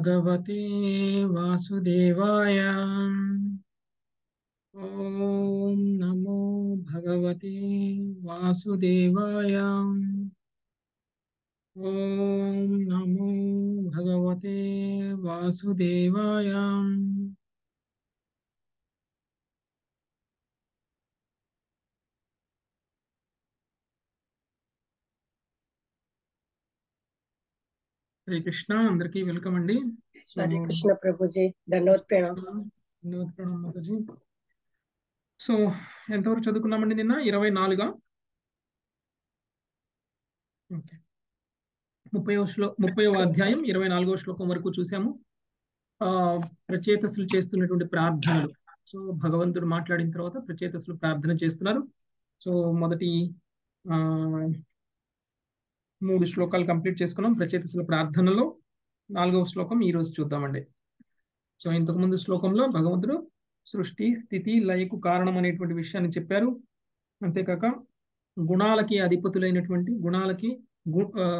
భగవతే వాసుదేవాయ ఓం నమో భగవతే వాసుదేవాయ ఓం నమో భగవతే వాసుదేవాయ హరే కృష్ణ అందరికీ వెల్కమ్ అండి సో హరే కృష్ణ ప్రభుజీ దండవత్ ప్రణాం ధన్యవాద ప్రణామం మాతాజీ సో ఎంతవరకు చదువుకున్నామండి నిన్న ఇరవై నాలుగా ఓకే ముప్పై శ్లో ముప్పై అధ్యాయం ఇరవై నాలుగవ శ్లోకం వరకు చూసాము ఆ ప్రచేతసులు చేస్తున్నటువంటి ప్రార్థనలు సో భగవంతుడు మాట్లాడిన తర్వాత ప్రచేతసులు ప్రార్థన చేస్తున్నారు సో మొదటి ఆ మూడు శ్లోకాలు కంప్లీట్ చేసుకున్నాం ప్రచేతసుల ప్రార్థనలో నాలుగవ శ్లోకం ఈ రోజు చూద్దామండి సో ఇంతకు ముందు శ్లోకంలో భగవంతుడు సృష్టి స్థితి లయకు కారణం అనేటువంటి విషయాన్ని చెప్పారు అంతేకాక గుణాలకి అధిపతులైనటువంటి గుణాలకి గు- ఆ,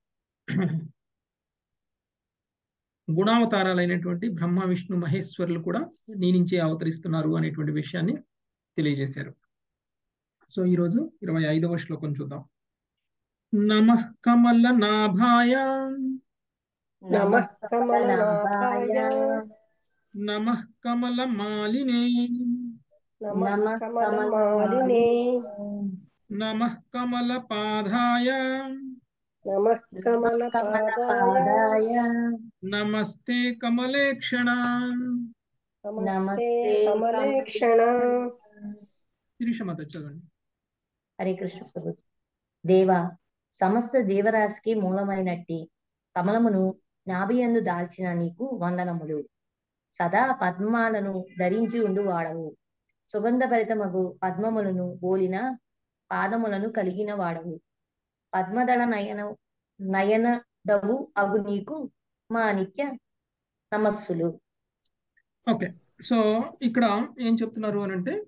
గుణావతారాలైనటువంటి బ్రహ్మ విష్ణు మహేశ్వరులు కూడా నీ నుంచే అవతరిస్తున్నారు అనేటువంటి విషయాన్ని తెలియజేశారు సో ఈరోజు ఇరవై ఐదవ శ్లోకం చూద్దాం నమ కమల నాభాయ నమ కమలనాభాయ నమ కమల మాలినే నమ కమలమాలినే నమ కమల పాదాయ నమ కమలపాదాయ నమస్తే కమలేక్షణ నమస్తే కమలేక్షణ శిరీషమాత చదవండి హరే కృష్ణ ప్రభు దేవా సమస్త జీవరాశికి మూలమైనట్టి కమలమును నాభియందు దాల్చిన నీకు వందనములు సదా పద్మాలను ధరించి ఉండు వాడవు సుగంధభరితమగు పద్మములను బోలిన పాదములను కలిగిన వాడవు పద్మదళ నయన నయనడవు అగు నీకు మా నిత్య నమస్సులు ఓకే సో ఇక్కడ ఏం చెప్తున్నారు అని అంటే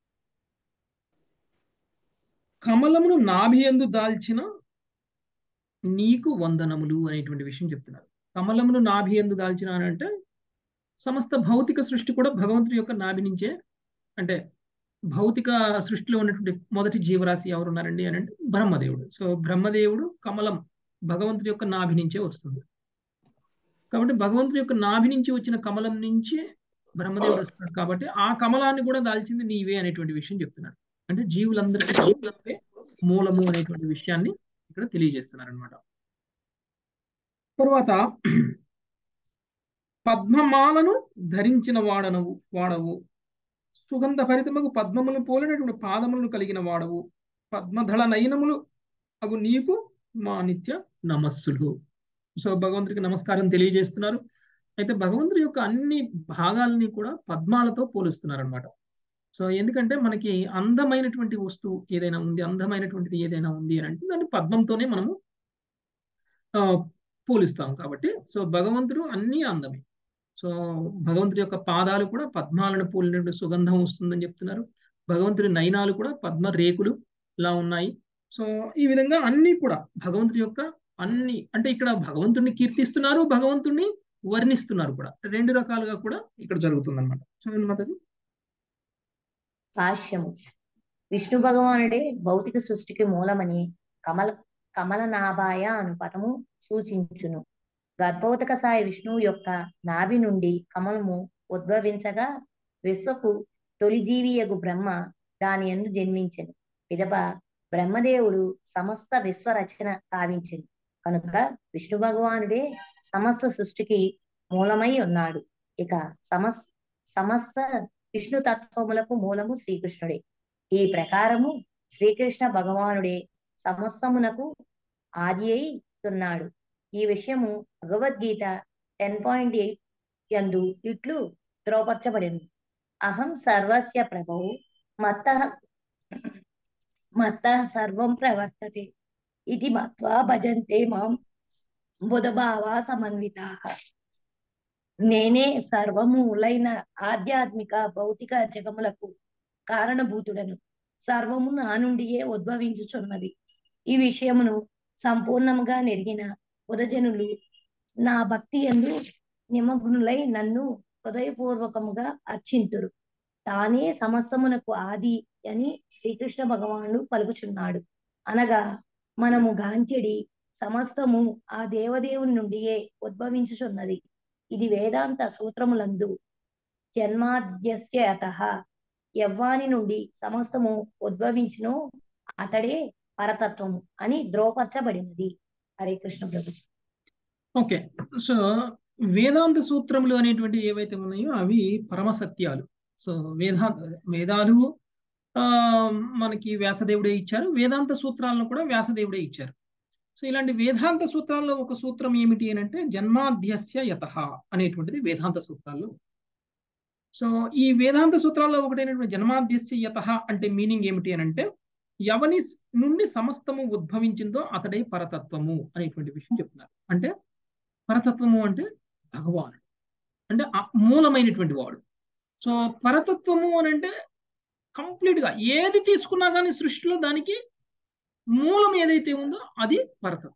కమలమును నాభియందు దాల్చిన నీకు వందనములు అనేటువంటి విషయం చెప్తున్నారు కమలమును నాభియందు దాల్చిన అని అంటే సమస్త భౌతిక సృష్టి కూడా భగవంతుడి యొక్క నాభి నుంచే అంటే భౌతిక సృష్టిలో ఉన్నటువంటి మొదటి జీవరాశి ఎవరు ఉన్నారండి అని అంటే బ్రహ్మదేవుడు సో బ్రహ్మదేవుడు కమలం భగవంతుడి యొక్క నాభి నుంచే వస్తుంది కాబట్టి భగవంతుడి యొక్క నాభి నుంచి వచ్చిన కమలం నుంచి బ్రహ్మదేవుడు వస్తున్నాడు కాబట్టి ఆ కమలాన్ని కూడా దాల్చింది నీవే అనేటువంటి విషయం చెప్తున్నారు అంటే జీవులందరికీ జీవులకే మూలము అనేటువంటి విషయాన్ని ఇక్కడ తెలియజేస్తున్నారు అనమాట తర్వాత పద్మమాలను ధరించిన వాడనవు వాడవు సుగంధ భరితముగు పద్మములు పోలినటువంటి పాదములను కలిగిన వాడవు పద్మధళ నయనములు అగు నీకు మా నిత్య నమస్సులు సో భగవంతుడికి నమస్కారం తెలియజేస్తున్నారు అయితే భగవంతుడి యొక్క అన్ని భాగాలని కూడా పద్మాలతో పోలుస్తున్నారు అనమాట సో ఎందుకంటే మనకి అందమైనటువంటి వస్తువు ఏదైనా ఉంది అందమైనటువంటిది ఏదైనా ఉంది అని అంటే దాన్ని పద్మంతోనే మనము ఆ, పోలుస్తాం కాబట్టి సో భగవంతుడు అన్ని అందమే సో భగవంతుడి యొక్క పాదాలు కూడా పద్మాలను పోలినటువంటి సుగంధం వస్తుందని చెప్తున్నారు భగవంతుడి నయనాలు కూడా పద్మ రేకులు లా ఉన్నాయి సో ఈ విధంగా అన్ని కూడా భగవంతుడి యొక్క అన్ని అంటే ఇక్కడ భగవంతుడిని కీర్తిస్తున్నారు భగవంతుడిని వర్ణిస్తున్నారు కూడా రెండు రకాలుగా కూడా ఇక్కడ జరుగుతుంది అనమాట చదవండి మాతాజీ భాష్యము విష్ణు భగవానుడే భౌతిక సృష్టికి మూలమని కమల కమలనాభాయ అను పదము సూచించును గర్భోతక సాయి విష్ణువు యొక్క నాభి నుండి కమలము ఉద్భవించగా విశ్వకు తొలి జీవియగు బ్రహ్మ దాని ఎందు జన్మించెను పిదప బ్రహ్మదేవుడు సమస్త విశ్వ రచన కావించింది కనుక విష్ణు భగవానుడే సమస్త సృష్టికి మూలమై ఉన్నాడు ఇక సమస్ సమస్త విష్ణు తత్వములకు మూలము శ్రీకృష్ణుడే ఈ ప్రకారము శ్రీకృష్ణ భగవానుడే సమస్తమునకు ఆది అయి ఉన్నాడు ఈ విషయము భగవద్గీత టెన్ పాయింట్ ఎయిట్ యందు ఇట్లు ధ్రువపరచబడింది అహం సర్వస్య ప్రభవు మత్త మత్త సర్వం ప్రవర్తతే ఇది మత్వా భజంతే మాం బుధభావ సమన్విత నేనే సర్వములైన ఆధ్యాత్మిక భౌతిక జగములకు కారణభూతుడను సర్వము నా నుండియే ఉద్భవించుచున్నది ఈ విషయమును సంపూర్ణముగా నెరిగిన ఉదజనులు నా భక్తి ఎందు నిమగ్నులై నన్ను హృదయపూర్వకముగా అర్చింతురు తానే సమస్తమునకు ఆది అని శ్రీకృష్ణ భగవానుడు పలుకుచున్నాడు అనగా మనము గాంచెడి సమస్తము ఆ దేవదేవుని నుండియే ఉద్భవించుచున్నది ఇది వేదాంత సూత్రములందు జన్మాద్యస్య అతః యవ్వాని నుండి సమస్తము ఉద్భవించును అతడే పరతత్వము అని ధ్రువపరచబడినది హరే కృష్ణ ప్రభు ఓకే సో వేదాంత సూత్రములు అనేటువంటి ఏవైతే ఉన్నాయో అవి పరమ సత్యాలు సో వేదా వేదాలు ఆ మనకి వ్యాసదేవుడే ఇచ్చారు వేదాంత సూత్రాలను కూడా వ్యాసదేవుడే ఇచ్చారు సో ఇలాంటి వేదాంత సూత్రాల్లో ఒక సూత్రం ఏమిటి అని అంటే జన్మాధ్యస్య యత అనేటువంటిది వేదాంత సూత్రాల్లో సో ఈ వేదాంత సూత్రాల్లో ఒకటైనటువంటి జన్మాధ్యస్య యత అంటే మీనింగ్ ఏమిటి అని అంటే ఎవని నుండి సమస్తము ఉద్భవించిందో అతడే పరతత్వము అనేటువంటి విషయం చెప్తున్నారు అంటే పరతత్వము అంటే భగవానుడు అంటే మూలమైనటువంటి వాడు సో పరతత్వము అని అంటే కంప్లీట్ గా ఏది తీసుకున్నా కానీ సృష్టిలో దానికి మూలం ఏదైతే ఉందో అది పరతత్వం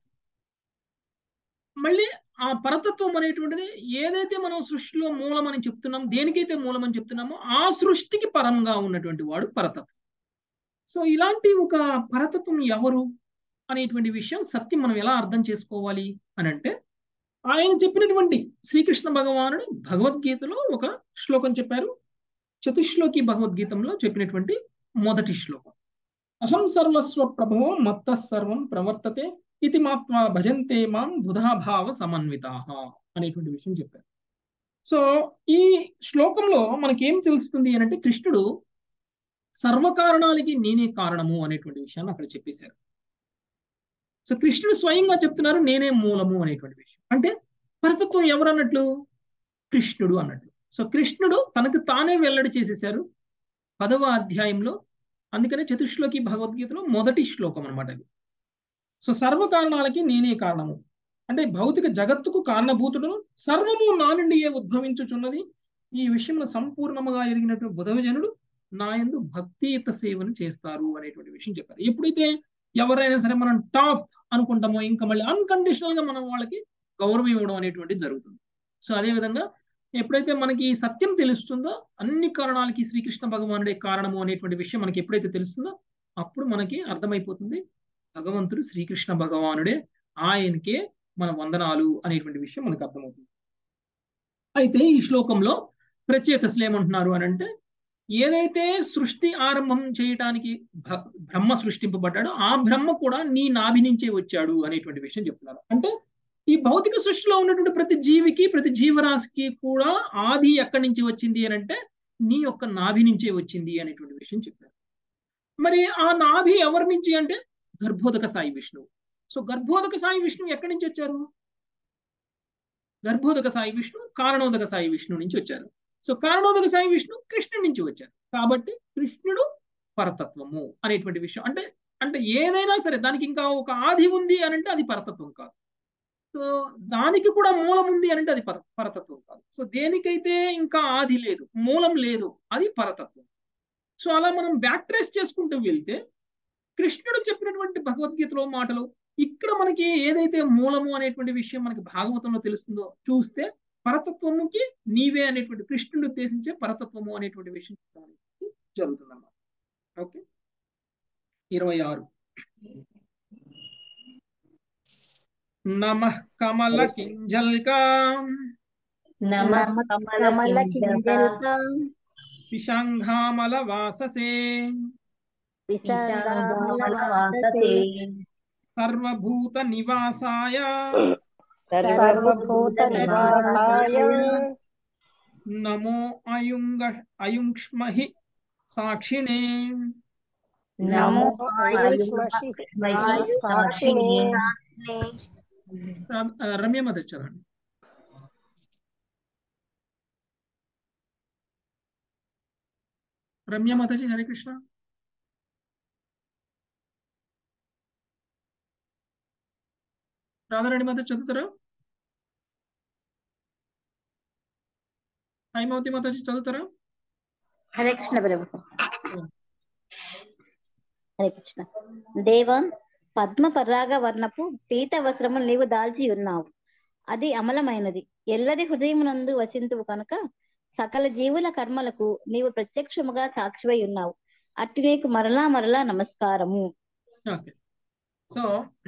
మళ్ళీ ఆ పరతత్వం అనేటువంటిది ఏదైతే మనం సృష్టిలో మూలం అని చెప్తున్నాం దేనికైతే మూలం అని చెప్తున్నామో ఆ సృష్టికి పరంగా ఉన్నటువంటి వాడు పరతత్వం సో ఇలాంటి ఒక పరతత్వం ఎవరు అనేటువంటి విషయం సత్యం మనం ఎలా అర్థం చేసుకోవాలి అని అంటే ఆయన చెప్పినటువంటి శ్రీకృష్ణ భగవానుడు భగవద్గీతలో ఒక శ్లోకం చెప్పారు చతుశ్లోకి భగవద్గీతంలో చెప్పినటువంటి మొదటి శ్లోకం అహం సర్వస్వ ప్రభో మత్త సర్వం ప్రవర్తతే ఇది మాత్వా భజంతే మాం బుధాభావ సమన్విత అనేటువంటి విషయం చెప్పారు సో ఈ శ్లోకంలో మనకేం తెలుస్తుంది అని అంటే కృష్ణుడు సర్వకారణాలకి నేనే కారణము అనేటువంటి విషయాన్ని అక్కడ చెప్పేశారు సో కృష్ణుడు స్వయంగా చెప్తున్నారు నేనే మూలము అనేటువంటి విషయం అంటే పరతత్వం ఎవరు అన్నట్లు కృష్ణుడు అన్నట్లు సో కృష్ణుడు తనకు తానే వెల్లడి చేసేశారు పదవ అధ్యాయంలో అందుకనే చతుశ్లోకి భగవద్గీతలో మొదటి శ్లోకం అనమాట అది సో సర్వకారణాలకి నేనే కారణము అంటే భౌతిక జగత్తుకు కారణభూతుడును సర్వము నా నుండియే ఉద్భవించుచున్నది ఈ విషయంలో సంపూర్ణముగా ఎరిగినటువంటి బుధవిజనుడు నా ఎందు భక్తియుత సేవను చేస్తారు అనేటువంటి విషయం చెప్పారు ఎప్పుడైతే ఎవరైనా సరే మనం టాప్ అనుకుంటామో ఇంకా మళ్ళీ అన్కండిషనల్ గా మనం వాళ్ళకి గౌరవం ఇవ్వడం అనేటువంటిది జరుగుతుంది సో అదే విధంగా ఎప్పుడైతే మనకి సత్యం తెలుస్తుందో అన్ని కారణాలకి శ్రీకృష్ణ భగవానుడే కారణము అనేటువంటి విషయం మనకి ఎప్పుడైతే తెలుస్తుందో అప్పుడు మనకి అర్థమైపోతుంది భగవంతుడు శ్రీకృష్ణ భగవానుడే ఆయనకే మన వందనాలు అనేటువంటి విషయం మనకు అర్థమవుతుంది అయితే ఈ శ్లోకంలో ప్రత్యేతసులు ఏమంటున్నారు అని అంటే ఏదైతే సృష్టి ఆరంభం చేయటానికి బ్రహ్మ సృష్టింపబడ్డాడో ఆ బ్రహ్మ కూడా నీ నాభి నుంచే వచ్చాడు అనేటువంటి విషయం చెప్తున్నారు అంటే ఈ భౌతిక సృష్టిలో ఉన్నటువంటి ప్రతి జీవికి ప్రతి జీవరాశికి కూడా ఆది ఎక్కడి నుంచి వచ్చింది అని అంటే నీ యొక్క నాభి నుంచే వచ్చింది అనేటువంటి విషయం చెప్పారు మరి ఆ నాభి ఎవరి నుంచి అంటే గర్భోదక సాయి విష్ణువు సో గర్భోదక సాయి విష్ణువు ఎక్కడి నుంచి వచ్చారు గర్భోదక సాయి విష్ణు కారణోదక సాయి విష్ణు నుంచి వచ్చారు సో కారణోదక సాయి విష్ణు కృష్ణుడి నుంచి వచ్చారు కాబట్టి కృష్ణుడు పరతత్వము అనేటువంటి విషయం అంటే అంటే ఏదైనా సరే దానికి ఇంకా ఒక ఆది ఉంది అని అంటే అది పరతత్వం కాదు సో దానికి కూడా మూలం ఉంది అని అంటే అది పర పరతత్వం కాదు సో దేనికైతే ఇంకా ఆది లేదు మూలం లేదు అది పరతత్వం సో అలా మనం బ్యాక్ ట్రేస్ చేసుకుంటూ వెళ్తే కృష్ణుడు చెప్పినటువంటి భగవద్గీతలో మాటలు ఇక్కడ మనకి ఏదైతే మూలము అనేటువంటి విషయం మనకి భాగవతంలో తెలుస్తుందో చూస్తే పరతత్వముకి నీవే అనేటువంటి కృష్ణుడు ఉద్దేశించే పరతత్వము అనేటువంటి విషయం జరుగుతుందన్నమాట ఓకే ఇరవై ఆరు నమ కమల కింజల్కా నమ కమల కింజల్క పిశాంఘామల వాససే విశాంగామల వాససే సర్వభూత నివాసాయ సర్వభూత నివాసాయ నమో అయుంగ అయుంక్ష్మహి సాక్షిణే నమో ఆయుష్మషి సాక్షిణే రమ్య మత చదవండి రమ్య మాతాజీ హరే కృష్ణ రాధారాణి మాత చదువుతారా హైమవతి మాతాజీ చదువుతారా హరే కృష్ణ ప్రభు హరే కృష్ణ దేవ పద్మ పరాగ వర్ణపు పీత వస్త్రము నీవు దాల్చి ఉన్నావు అది అమలమైనది ఎల్లరి హృదయమునందు వసింతువు కనుక సకల జీవుల కర్మలకు నీవు ప్రత్యక్షముగా సాక్షివై ఉన్నావు అట్టి నీకు మరలా మరలా నమస్కారము ఓకే సో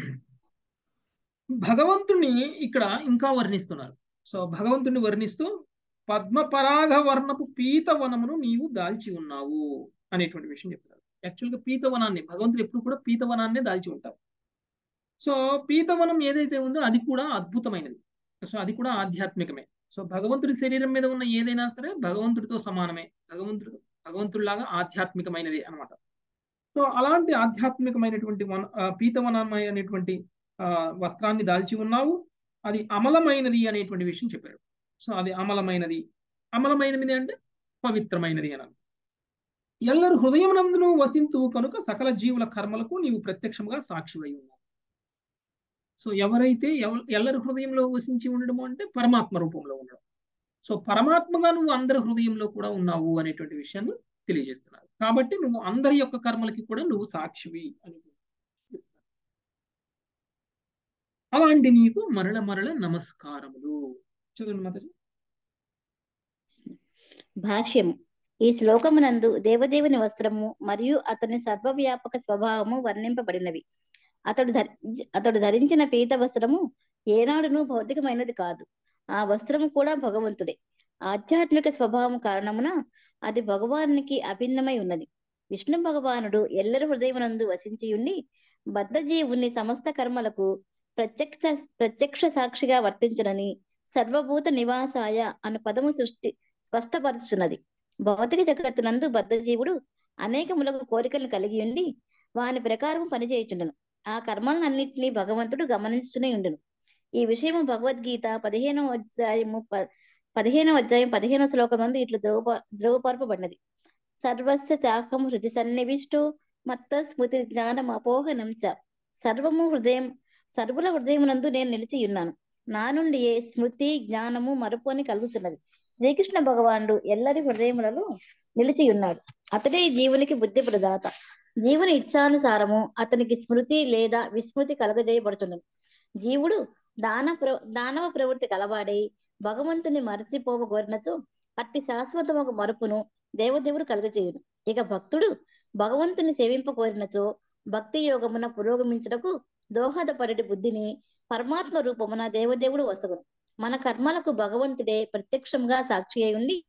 భగవంతుణ్ణి ఇక్కడ ఇంకా వర్ణిస్తున్నారు సో భగవంతుణ్ణి వర్ణిస్తూ పద్మపరాగ వర్ణపు పీతవనమును నీవు దాల్చి ఉన్నావు అనేటువంటి విషయం చెప్తారు యాక్చువల్గా పీతవనాన్ని భగవంతుడు ఎప్పుడు కూడా పీతవనాన్నే దాల్చి ఉంటారు సో పీతవనం ఏదైతే ఉందో అది కూడా అద్భుతమైనది సో అది కూడా ఆధ్యాత్మికమే సో భగవంతుడి శరీరం మీద ఉన్న ఏదైనా సరే భగవంతుడితో సమానమే భగవంతుడితో భగవంతుడిలాగా ఆధ్యాత్మికమైనది అనమాట సో అలాంటి ఆధ్యాత్మికమైనటువంటి వన ఆ, పీతవనమైనటువంటి ఆ, వస్త్రాన్ని దాల్చి ఉన్నావు అది అమలమైనది అనేటువంటి విషయం చెప్పారు సో అది అమలమైనది అమలమైనది అంటే పవిత్రమైనది అని ఎల్లరు హృదయమునందును వసింతు కనుక సకల జీవుల కర్మలకు నీవు ప్రత్యక్షంగా సాక్షివై ఉన్నావు సో ఎవరైతే ఎవ- ఎల్లరి హృదయంలో వసించి ఉండడము అంటే పరమాత్మ రూపంలో ఉండడం సో పరమాత్మగా నువ్వు అందరి హృదయంలో కూడా ఉన్నావు అనేటువంటి విషయాన్ని తెలియజేస్తున్నారు కాబట్టి నువ్వు అందరి యొక్క కర్మలకి కూడా నువ్వు సాక్షివి అని చెప్తున్నారు. అలాంటి నీకు మరల మరల నమస్కారములు చదవండి మాతాజీ భాష్యము ఈ శ్లోకమునందు దేవదేవుని వస్త్రము మరియు అతని సర్వవ్యాపక స్వభావము వర్ణింపబడినవి అతడు ధరి అతడు ధరించిన పీత వస్త్రము ఏనాడును భౌతికమైనది కాదు ఆ వస్త్రము కూడా భగవంతుడే ఆధ్యాత్మిక స్వభావం కారణమున అది భగవానునికి అభిన్నమై ఉన్నది విష్ణు భగవానుడు ఎల్లరి హృదయమునందు వసించి ఉండి బద్ధజీవుని సమస్త కర్మలకు ప్రత్యక్ష ప్రత్యక్ష సాక్షిగా వర్తించునని సర్వభూత నివాసాయ అను పదము సృష్టి స్పష్టపరుచున్నది భౌతిక జగత్తునందు బద్ధజీవుడు అనేకములకు కోరికలను కలిగి ఉండి వాని ప్రకారం పనిచేయుచుండను ఆ కర్మలన్నింటినీ భగవంతుడు గమనించుతూనే ఉండును ఈ విషయము భగవద్గీత పదిహేనవ అధ్యాయము ప- పదిహేనవ అధ్యాయం పదిహేనవ శ్లోకం నుండి ఇట్లు ధ్రువ ధ్రువపరపబడినది సర్వస్య చాకం హృది సన్నివిష్టు మత్త స్మృతి జ్ఞానం అపోహనం చ సర్వము హృదయం సర్వుల హృదయమునందు నేను నిలిచి ఉన్నాను నా నుండి ఏ స్మృతి జ్ఞానము మరుపు అని కలుగుతున్నది శ్రీకృష్ణ భగవానుడు ఎల్లరి హృదయములలో నిలిచి ఉన్నాడు అతడే ఈ జీవునికి బుద్ధి ప్రదాత జీవుని ఇచ్ఛానుసారము అతనికి స్మృతి లేదా విస్మృతి కలగజేయబడుతున్నది జీవుడు దాన ప్ర దానవ ప్రవృత్తి కలవాడై భగవంతుని మరచిపోవ కోరినచో అట్టి శాశ్వతమగు మరుపును దేవదేవుడు కలుగజేయును ఇక భక్తుడు భగవంతుని సేవింప కోరినచో భక్తి యోగమున పురోగమించుటకు దోహదపరటి బుద్ధిని పరమాత్మ రూపమున దేవదేవుడు వసగును మన కర్మలకు భగవంతుడే ప్రత్యక్షంగా సాక్షి అయి ఉండి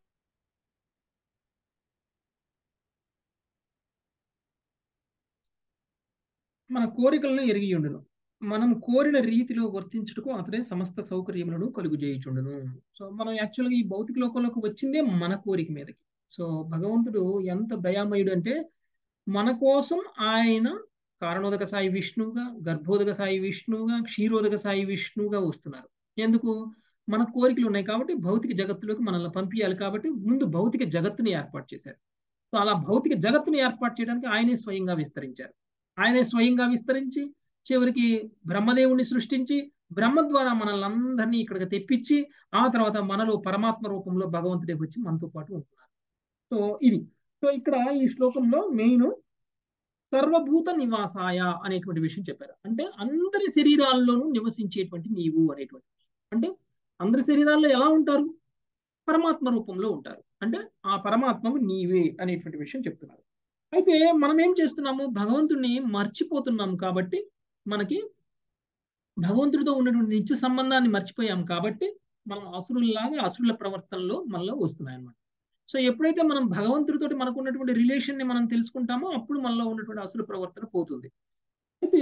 మన కోరికలను ఎరిగి ఉండును మనం కోరిన రీతిలో వర్తించుటకు అతడే సమస్త సౌకర్యములను కలుగు చేయుచుండును సో మనం యాక్చువల్గా ఈ భౌతిక లోకంలోకి వచ్చిందే మన కోరిక మీదకి సో భగవంతుడు ఎంత దయామయుడు అంటే మన కోసం ఆయన కారణోదక సాయి విష్ణువుగా గర్భోదక సాయి విష్ణువుగా క్షీరోదక సాయి విష్ణువుగా వస్తున్నారు ఎందుకు మన కోరికలు ఉన్నాయి కాబట్టి భౌతిక జగత్తులోకి మనల్ని పంపించాలి కాబట్టి ముందు భౌతిక జగత్తుని ఏర్పాటు చేశారు సో అలా భౌతిక జగత్తుని ఏర్పాటు చేయడానికి ఆయనే స్వయంగా విస్తరించారు ఆయనే స్వయంగా విస్తరించి చివరికి బ్రహ్మదేవుణ్ణి సృష్టించి బ్రహ్మ ద్వారా మనల్ని అందరినీ ఇక్కడికి తెప్పించి ఆ తర్వాత మనలో పరమాత్మ రూపంలో భగవంతుడే వచ్చి మనతో పాటు ఉంటున్నారు సో ఇది సో ఇక్కడ ఈ శ్లోకంలో మెయిన్ సర్వభూత నివాసాయ అనేటువంటి విషయం చెప్పారు అంటే అందరి శరీరాల్లోనూ నివసించేటువంటి నీవు అనేటువంటి అంటే అందరి శరీరాల్లో ఎలా ఉంటారు పరమాత్మ రూపంలో ఉంటారు అంటే ఆ పరమాత్మకు నీవే అనేటువంటి విషయం చెప్తున్నారు అయితే మనం ఏం చేస్తున్నాము భగవంతుడిని మర్చిపోతున్నాం కాబట్టి మనకి భగవంతుడితో ఉన్నటువంటి నిత్య సంబంధాన్ని మర్చిపోయాం కాబట్టి మనం అసురుల్లాగా అసురుల ప్రవర్తనలో మనలో వస్తున్నాయి అన్నమాట సో ఎప్పుడైతే మనం భగవంతుడితో మనకు ఉన్నటువంటి రిలేషన్ ని మనం తెలుసుకుంటామో అప్పుడు మనలో ఉన్నటువంటి అసురు ప్రవర్తన పోతుంది అయితే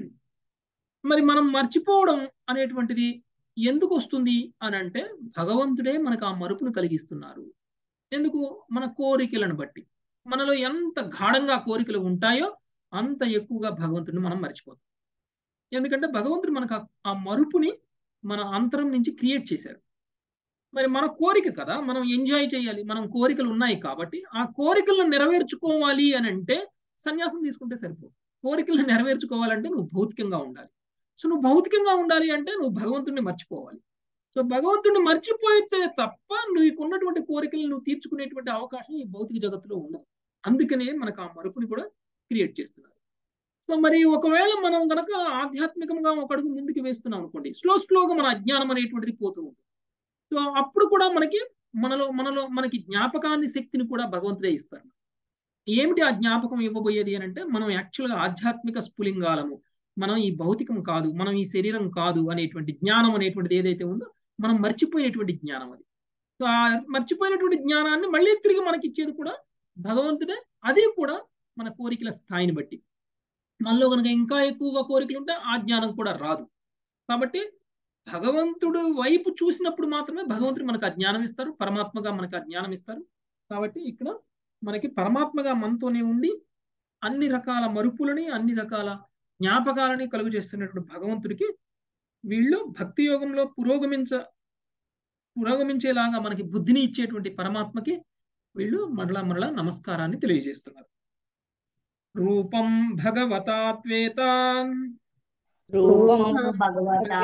మరి మనం మర్చిపోవడం అనేటువంటిది ఎందుకు వస్తుంది అని అంటే భగవంతుడే మనకు ఆ మరుపును కలిగిస్తున్నారు ఎందుకు మన కోరికలను బట్టి మనలో ఎంత గాఢంగా కోరికలు ఉంటాయో అంత ఎక్కువగా భగవంతుడిని మనం మర్చిపోతాం ఎందుకంటే భగవంతుడు మనకు ఆ మరుపుని మన అంతరం నుంచి క్రియేట్ చేశారు మరి మన కోరిక కదా మనం ఎంజాయ్ చేయాలి మనం కోరికలు ఉన్నాయి కాబట్టి ఆ కోరికలను నెరవేర్చుకోవాలి అని అంటే సన్యాసం తీసుకుంటే సరిపోదు కోరికలను నెరవేర్చుకోవాలంటే నువ్వు భౌతికంగా ఉండాలి సో నువ్వు భౌతికంగా ఉండాలి అంటే నువ్వు భగవంతుడిని మర్చిపోవాలి సో భగవంతుడిని మర్చిపోతే తప్ప నీకు ఉన్నటువంటి కోరికలను నువ్వు తీర్చుకునేటువంటి అవకాశం ఈ భౌతిక జగత్తులో ఉండదు అందుకనే మనకు ఆ మరుపుని కూడా క్రియేట్ చేస్తున్నారు సో మరి ఒకవేళ మనం గనక ఆధ్యాత్మికంగా ఒక అడుగు ముందుకు వేస్తున్నాం అనుకోండి స్లో స్లోగా మన అజ్ఞానం అనేటువంటిది పోతూ ఉంటుంది సో అప్పుడు కూడా మనకి మనలో మనలో మనకి జ్ఞాపకాన్ని శక్తిని కూడా భగవంతుడే ఇస్తారు ఏమిటి ఆ జ్ఞాపకం ఇవ్వబోయేది అని అంటే మనం యాక్చువల్గా ఆధ్యాత్మిక స్ఫులింగాలము మనం ఈ భౌతికం కాదు మనం ఈ శరీరం కాదు అనేటువంటి జ్ఞానం అనేటువంటిది ఏదైతే ఉందో మనం మర్చిపోయినటువంటి జ్ఞానం అది సో ఆ మర్చిపోయినటువంటి జ్ఞానాన్ని మళ్ళీ తిరిగి మనకి ఇచ్చేది కూడా భగవంతుడే అది కూడా మన కోరికల స్థాయిని బట్టి మనలో కనుక ఇంకా ఎక్కువగా కోరికలు ఉంటే ఆ జ్ఞానం కూడా రాదు కాబట్టి భగవంతుడు వైపు చూసినప్పుడు మాత్రమే భగవంతుడు మనకు ఆ జ్ఞానం ఇస్తారు పరమాత్మగా మనకు ఆ జ్ఞానం ఇస్తారు కాబట్టి ఇక్కడ మనకి పరమాత్మగా మనతోనే ఉండి అన్ని రకాల మరుపులని అన్ని రకాల జ్ఞాపకాలని కలుగు చేస్తున్నటువంటి భగవంతుడికి వీళ్ళు భక్తి యోగంలో పురోగమించ పురోగమించేలాగా మనకి బుద్ధిని ఇచ్చేటువంటి పరమాత్మకి వీళ్ళు మరలా మరలా నమస్కారాన్ని తెలియజేస్తున్నారు రూపం భగవతాత్వేత రూపం భగవత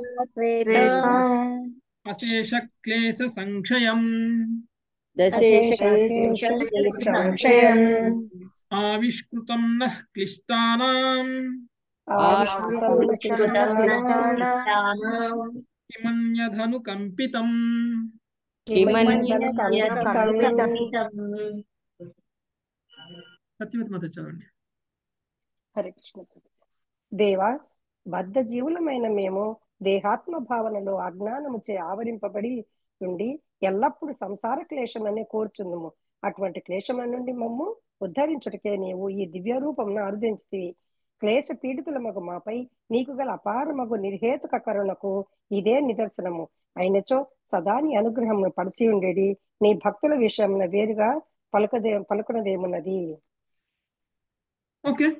అశేష క్లేశ సంక్షయం సంశయం ఆవిష్కృతం నః క్లిష్టానాం కిమన్యధను కంపితం సత్యవతి మాత చదవండి హరే కృష్ణ ప్రభుజీ. దేవా బద్ధ జీవులమైన మేము దేహాత్మ భావనలో అజ్ఞానముచే ఆవరింపబడి ఉండి ఎల్లప్పుడూ సంసార క్లేశమనే కోర్చుందుము అటువంటి క్లేశముల నుండి మమ్ము ఉద్ధరించుటకే నీవు ఈ దివ్య రూపమును అరుదించితివి క్లేశ పీడితుల మగు మాపై నీకు గల అపారమగు నిర్హేతుక కరుణకు ఇదే నిదర్శనము అయినచో సదా నీ అనుగ్రహమును పడిచి ఉండేది నీ భక్తుల విషయమున వేరుగా పలుకదే పలుకునదేమున్నది ఓకే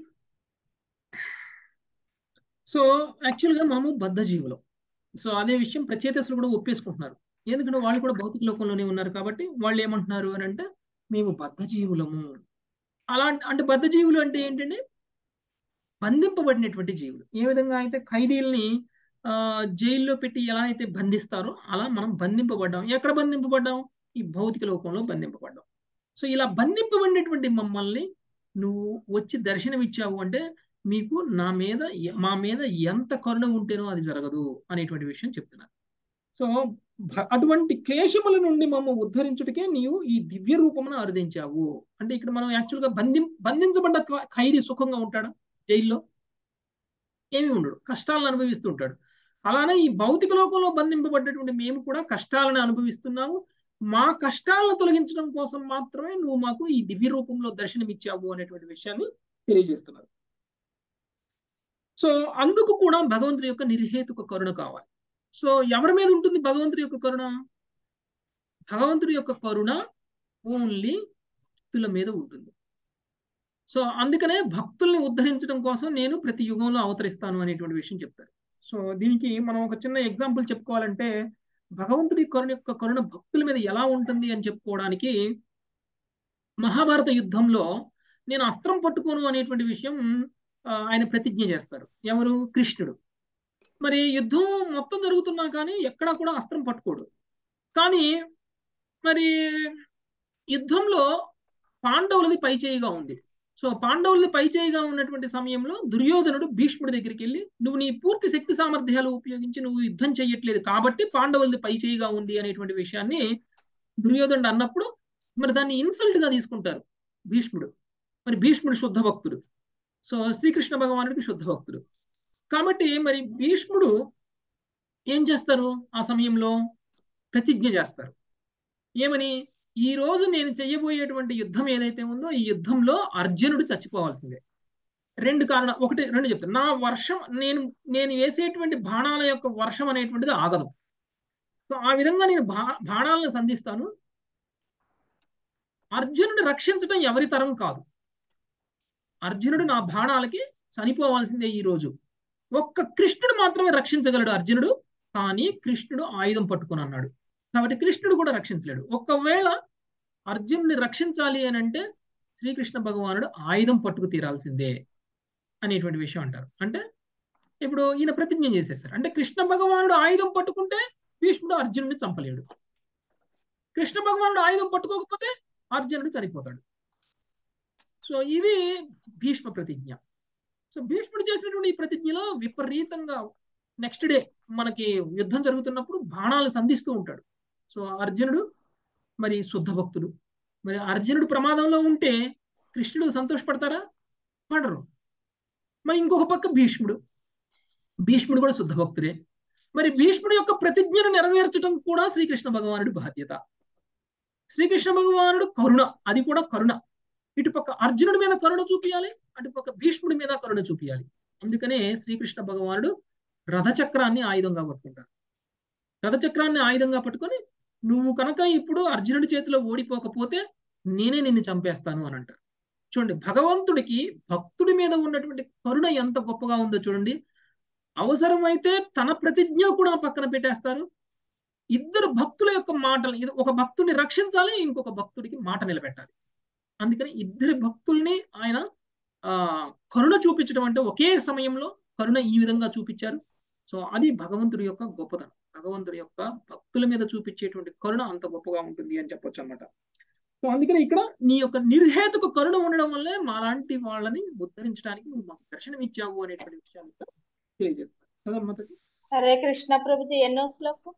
సో యాక్చువల్గా మనము బద్ధ జీవులం సో అదే విషయం ప్రచేతసులు కూడా ఒప్పేసుకుంటున్నారు ఎందుకంటే వాళ్ళు కూడా భౌతిక లోకంలోనే ఉన్నారు కాబట్టి వాళ్ళు ఏమంటున్నారు అని అంటే మేము బద్ధ జీవులము అలా అంటే బద్ధ జీవులు అంటే ఏంటంటే బంధింపబడినటువంటి జీవులు ఏ విధంగా అయితే ఖైదీల్ని ఆ జైల్లో పెట్టి ఎలా అయితే బంధిస్తారో అలా మనం బంధింపబడ్డాం ఎక్కడ బంధింపబడ్డాం ఈ భౌతిక లోకంలో బంధింపబడ్డాం సో ఇలా బంధింపబడినటువంటి మమ్మల్ని నువ్వు వచ్చి దర్శనం ఇచ్చావు అంటే మీకు నా మీద ఎ- మా మీద ఎంత కరుణ ఉంటేనో అది జరగదు అనేటువంటి విషయం చెప్తున్నారు సో భ- అటువంటి క్లేశముల నుండి మమ్మ ఉద్ధరించుటకే నీవు ఈ దివ్య రూపమును అరుదించావు అంటే ఇక్కడ మనం యాక్చువల్గా బంధి బంధించబడ్డ ఖ- ఖైదీ సుఖంగా ఉంటాడా జైల్లో ఏమీ ఉండడు కష్టాలను అనుభవిస్తూ ఉంటాడు అలానే ఈ భౌతిక లోకంలో బంధింపబడ్డటువంటి మేము కూడా కష్టాలను అనుభవిస్తున్నాము మా కష్టాలను తొలగించడం కోసం మాత్రమే నువ్వు మాకు ఈ దివ్య రూపంలో దర్శనమిచ్చావు అనేటువంటి విషయాన్ని తెలియజేస్తున్నారు సో అందుకు కూడా భగవంతుడి యొక్క నిర్హేతుక కరుణ కావాలి సో ఎవరి మీద ఉంటుంది భగవంతుడి యొక్క కరుణ భగవంతుడి యొక్క కరుణ ఓన్లీ భక్తుల మీద ఉంటుంది సో అందుకనే భక్తుల్ని ఉద్ధరించడం కోసం నేను ప్రతి యుగంలో అవతరిస్తాను అనేటువంటి విషయం చెప్తారు సో దీనికి మనం ఒక చిన్న ఎగ్జాంపుల్ చెప్పుకోవాలంటే భగవంతుడి కరుణ యొక్క కరుణ భక్తుల మీద ఎలా ఉంటుంది అని చెప్పుకోవడానికి మహాభారత యుద్ధంలో నేను అస్త్రం పట్టుకోను అనేటువంటి విషయం ఆ, ఆయన ప్రతిజ్ఞ చేస్తారు ఎవరు కృష్ణుడు మరి యుద్ధం మొత్తం జరుగుతున్నా కానీ ఎక్కడా కూడా అస్త్రం పట్టుకోడు కానీ మరి యుద్ధంలో పాండవులది పైచేయిగా ఉంది సో పాండవులది పైచేయిగా ఉన్నటువంటి సమయంలో దుర్యోధనుడు భీష్ముడి దగ్గరికి వెళ్ళి నువ్వు నీ పూర్తి శక్తి సామర్థ్యాలు ఉపయోగించి నువ్వు యుద్ధం చేయట్లేదు కాబట్టి పాండవులది పైచేయిగా ఉంది అనేటువంటి విషయాన్ని దుర్యోధనుడు అన్నప్పుడు మరి దాన్ని ఇన్సల్ట్ గా తీసుకుంటారు భీష్ముడు మరి భీష్ముడు శుద్ధ భక్తుడు సో శ్రీకృష్ణ భగవానుడికి శుద్ధ భక్తుడు కాబట్టి మరి భీష్ముడు ఏం చేస్తారు ఆ సమయంలో ప్రతిజ్ఞ చేస్తారు ఏమని ఈ రోజు నేను చెయ్యబోయేటువంటి యుద్ధం ఏదైతే ఉందో ఈ యుద్ధంలో అర్జునుడు చచ్చిపోవాల్సిందే రెండు కారణం ఒకటి రెండు చెప్తాను నా వర్షం నేను నేను వేసేటువంటి బాణాల యొక్క వర్షం అనేటువంటిది ఆగదు సో ఆ విధంగా నేను బా బాణాలను సంధిస్తాను అర్జునుడు రక్షించడం ఎవరి తరం కాదు అర్జునుడు నా బాణాలకి చనిపోవాల్సిందే ఈ రోజు ఒక్క కృష్ణుడు మాత్రమే రక్షించగలడు అర్జునుడు కానీ కృష్ణుడు ఆయుధం పట్టుకొని అన్నాడు కాబట్టి కృష్ణుడు కూడా రక్షించలేడు ఒకవేళ అర్జునుడిని రక్షించాలి అని అంటే శ్రీకృష్ణ భగవానుడు ఆయుధం పట్టుకు తీరాల్సిందే అనేటువంటి విషయం అంటారు అంటే ఇప్పుడు ఈయన ప్రతిజ్ఞ చేసేసారు అంటే కృష్ణ భగవానుడు ఆయుధం పట్టుకుంటే భీష్ముడు అర్జునుడిని చంపలేడు కృష్ణ భగవానుడు ఆయుధం పట్టుకోకపోతే అర్జునుడు చనిపోతాడు సో ఇది భీష్మ ప్రతిజ్ఞ సో భీష్ముడు చేసినటువంటి ఈ ప్రతిజ్ఞలో విపరీతంగా నెక్స్ట్ డే మనకి యుద్ధం జరుగుతున్నప్పుడు బాణాలు సంధిస్తూ ఉంటాడు సో అర్జునుడు మరి శుద్ధ భక్తుడు మరి అర్జునుడు ప్రమాదంలో ఉంటే కృష్ణుడు సంతోషపడతారా పడరు మరి ఇంకొక పక్క భీష్ముడు భీష్ముడు కూడా శుద్ధ భక్తుడే మరి భీష్ముడు యొక్క ప్రతిజ్ఞను నెరవేర్చడం కూడా శ్రీకృష్ణ భగవానుడి బాధ్యత శ్రీకృష్ణ భగవానుడు కరుణ అది కూడా కరుణ ఇటుపక్క అర్జునుడి మీద కరుణ చూపించాలి అటుపక్క భీష్ముడి మీద కరుణ చూపించాలి అందుకనే శ్రీకృష్ణ భగవానుడు రథచక్రాన్ని ఆయుధంగా పట్టుకుంటారు రథచక్రాన్ని ఆయుధంగా పట్టుకొని నువ్వు కనుక ఇప్పుడు అర్జునుడి చేతిలో ఓడిపోకపోతే నేనే నిన్ను చంపేస్తాను అని అంటారు చూడండి భగవంతుడికి భక్తుడి మీద ఉన్నటువంటి కరుణ ఎంత గొప్పగా ఉందో చూడండి అవసరమైతే తన ప్రతిజ్ఞ కూడా పక్కన పెట్టేస్తారు ఇద్దరు భక్తుల యొక్క మాటలు ఇది ఒక భక్తుడిని రక్షించాలి ఇంకొక భక్తుడికి మాట నిలబెట్టాలి అందుకని ఇద్దరి భక్తుల్ని ఆయన ఆ కరుణ చూపించడం అంటే ఒకే సమయంలో కరుణ ఈ విధంగా చూపించారు సో అది భగవంతుడి యొక్క గొప్పతనం భగవంతుడి యొక్క భక్తుల మీద చూపించేటువంటి కరుణ అంత గొప్పగా ఉంటుంది అని చెప్పొచ్చు అనమాట సో అందుకని ఇక్కడ నీ యొక్క నిర్హేతుకు కరుణ ఉండడం వల్లే మాలాంటి వాళ్ళని ఉద్ధరించడానికి నువ్వు మాకు దర్శనం ఇచ్చావు అనేటువంటి విషయాన్ని తెలియజేస్తాను కదమ్మా తల్లి? హరే కృష్ణ ప్రభుజీ ఎన్నో శ్లోకం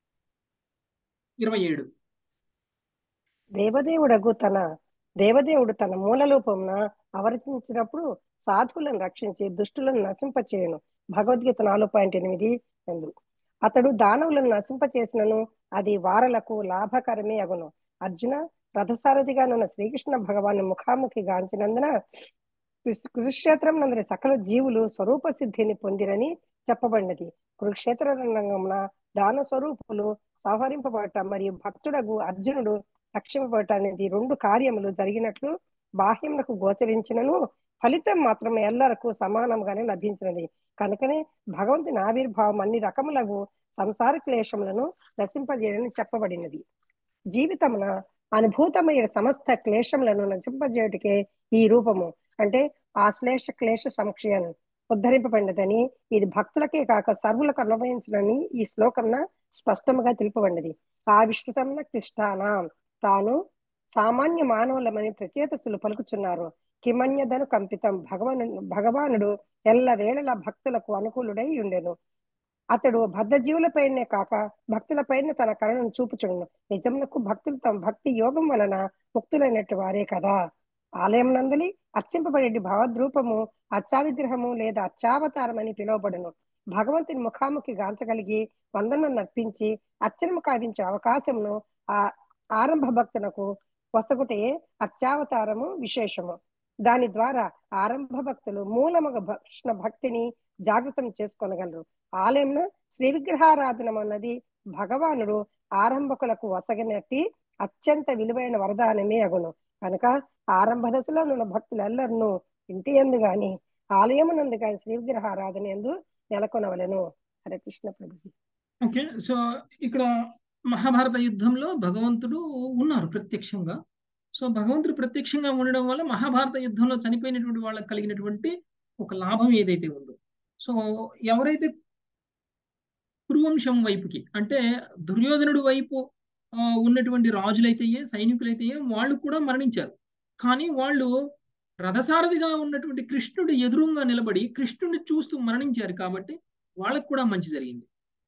ఇరవై ఏడు దేవదేవుడగు తన దేవదేవుడు తన మూలరూపమున అవతరించినప్పుడు సాధువులను రక్షించి దుష్టులను నశింపచేయను భగవద్గీత నాలుగు పాయింట్ ఎనిమిది ఎందు అతడు దానవులను నశింపచేసినను అది వారలకు లాభకరమే అగును అర్జున రథసారథిగా నున్న శ్రీకృష్ణ భగవాను ముఖాముఖి గాంచినందున కురుస్- కురుక్షేత్రం నందరి సకల జీవులు స్వరూప సిద్ధిని పొందిరని చెప్పబడినది కురుక్షేత్ర రంగమున దాన స్వరూపులు సంహరింపబడట మరియు భక్తుడగు అర్జునుడు రక్షింపబడట అనేది రెండు కార్యములు జరిగినట్లు బాహ్యములకు గోచరించినను ఫలితం మాత్రం ఎల్లరకు సమానంగానే లభించినది కనుకనే భగవంతుని ఆవిర్భావం అన్ని రకములకు సంసార క్లేశములను నశింపజేయని చెప్పబడినది జీవితమున అనుభూతమైన సమస్త క్లేశములను నశింపజేయుటకే ఈ రూపము అంటే ఆశ్లేష క్లేశ సంక్షయం ఉద్ధరింపబడినదని ఇది భక్తులకే కాక సర్వులకు అన్వయించునని ఈ శ్లోకంన స్పష్టముగా తెలుపబడినది ఆవిష్కృతమున క్లిష్టానాం తాను సామాన్య మానవులమని ప్రచేతసులు పలుకుచున్నారు కిమన్యదను కంపితం భగవను భగవానుడు ఎల్ల వేళల భక్తులకు అనుకూలుడై ఉండెను అతడు బద్ధజీవులపైనే కాక భక్తులపైన తన కరుణను చూపుచుండు నిజమునకు భక్తులు తమ భక్తి యోగం వలన ముక్తులైనట్టు వారే కదా ఆలయం నందలి అర్చింపబడే భావద్రూపము అచ్చా విగ్రహము లేదా అచ్చావతారం అని పిలువబడును భగవంతుని ముఖాముఖి గాంచగలిగి వందనం నర్పించి అర్చనము కావించే అవకాశమును ఆ ఆరంభ భక్తునకు వసగుటే అర్చావతారము విశేషము దాని ద్వారా ఆరంభ భక్తులు మూలముగ కృష్ణ భక్తిని జాగృతం చేసుకొనగలరు ఆలయంలో శ్రీ విగ్రహారాధన అన్నది భగవానుడు ఆరంభకులకు వసగినట్టి అత్యంత విలువైన వరదానమే అగును కనుక ఆరంభ దశలో ఉన్న భక్తులెల్లరినూ ఇంటి ఎందు గాని ఆలయమునందు గాని శ్రీ విగ్రహారాధన ఎందు నెలకొనవలెను హరే కృష్ణ ప్రభుజీ ఓకే సో ఇక్కడ మహాభారత యుద్ధంలో భగవంతుడు ఉన్నారు ప్రత్యక్షంగా సో భగవంతుడు ప్రత్యక్షంగా ఉండడం వల్ల మహాభారత యుద్ధంలో చనిపోయినటువంటి వాళ్ళకి కలిగినటువంటి ఒక లాభం ఏదైతే ఉందో సో ఎవరైతే కురువంశం వైపుకి అంటే దుర్యోధనుడు వైపు ఆ, ఉన్నటువంటి రాజులైతేయే సైనికులైతేయే వాళ్ళు కూడా మరణించారు కానీ వాళ్ళు రథసారథిగా ఉన్నటువంటి కృష్ణుడు ఎదురుగా నిలబడి కృష్ణుడిని చూస్తూ మరణించారు కాబట్టి వాళ్ళకు కూడా మంచి జరిగింది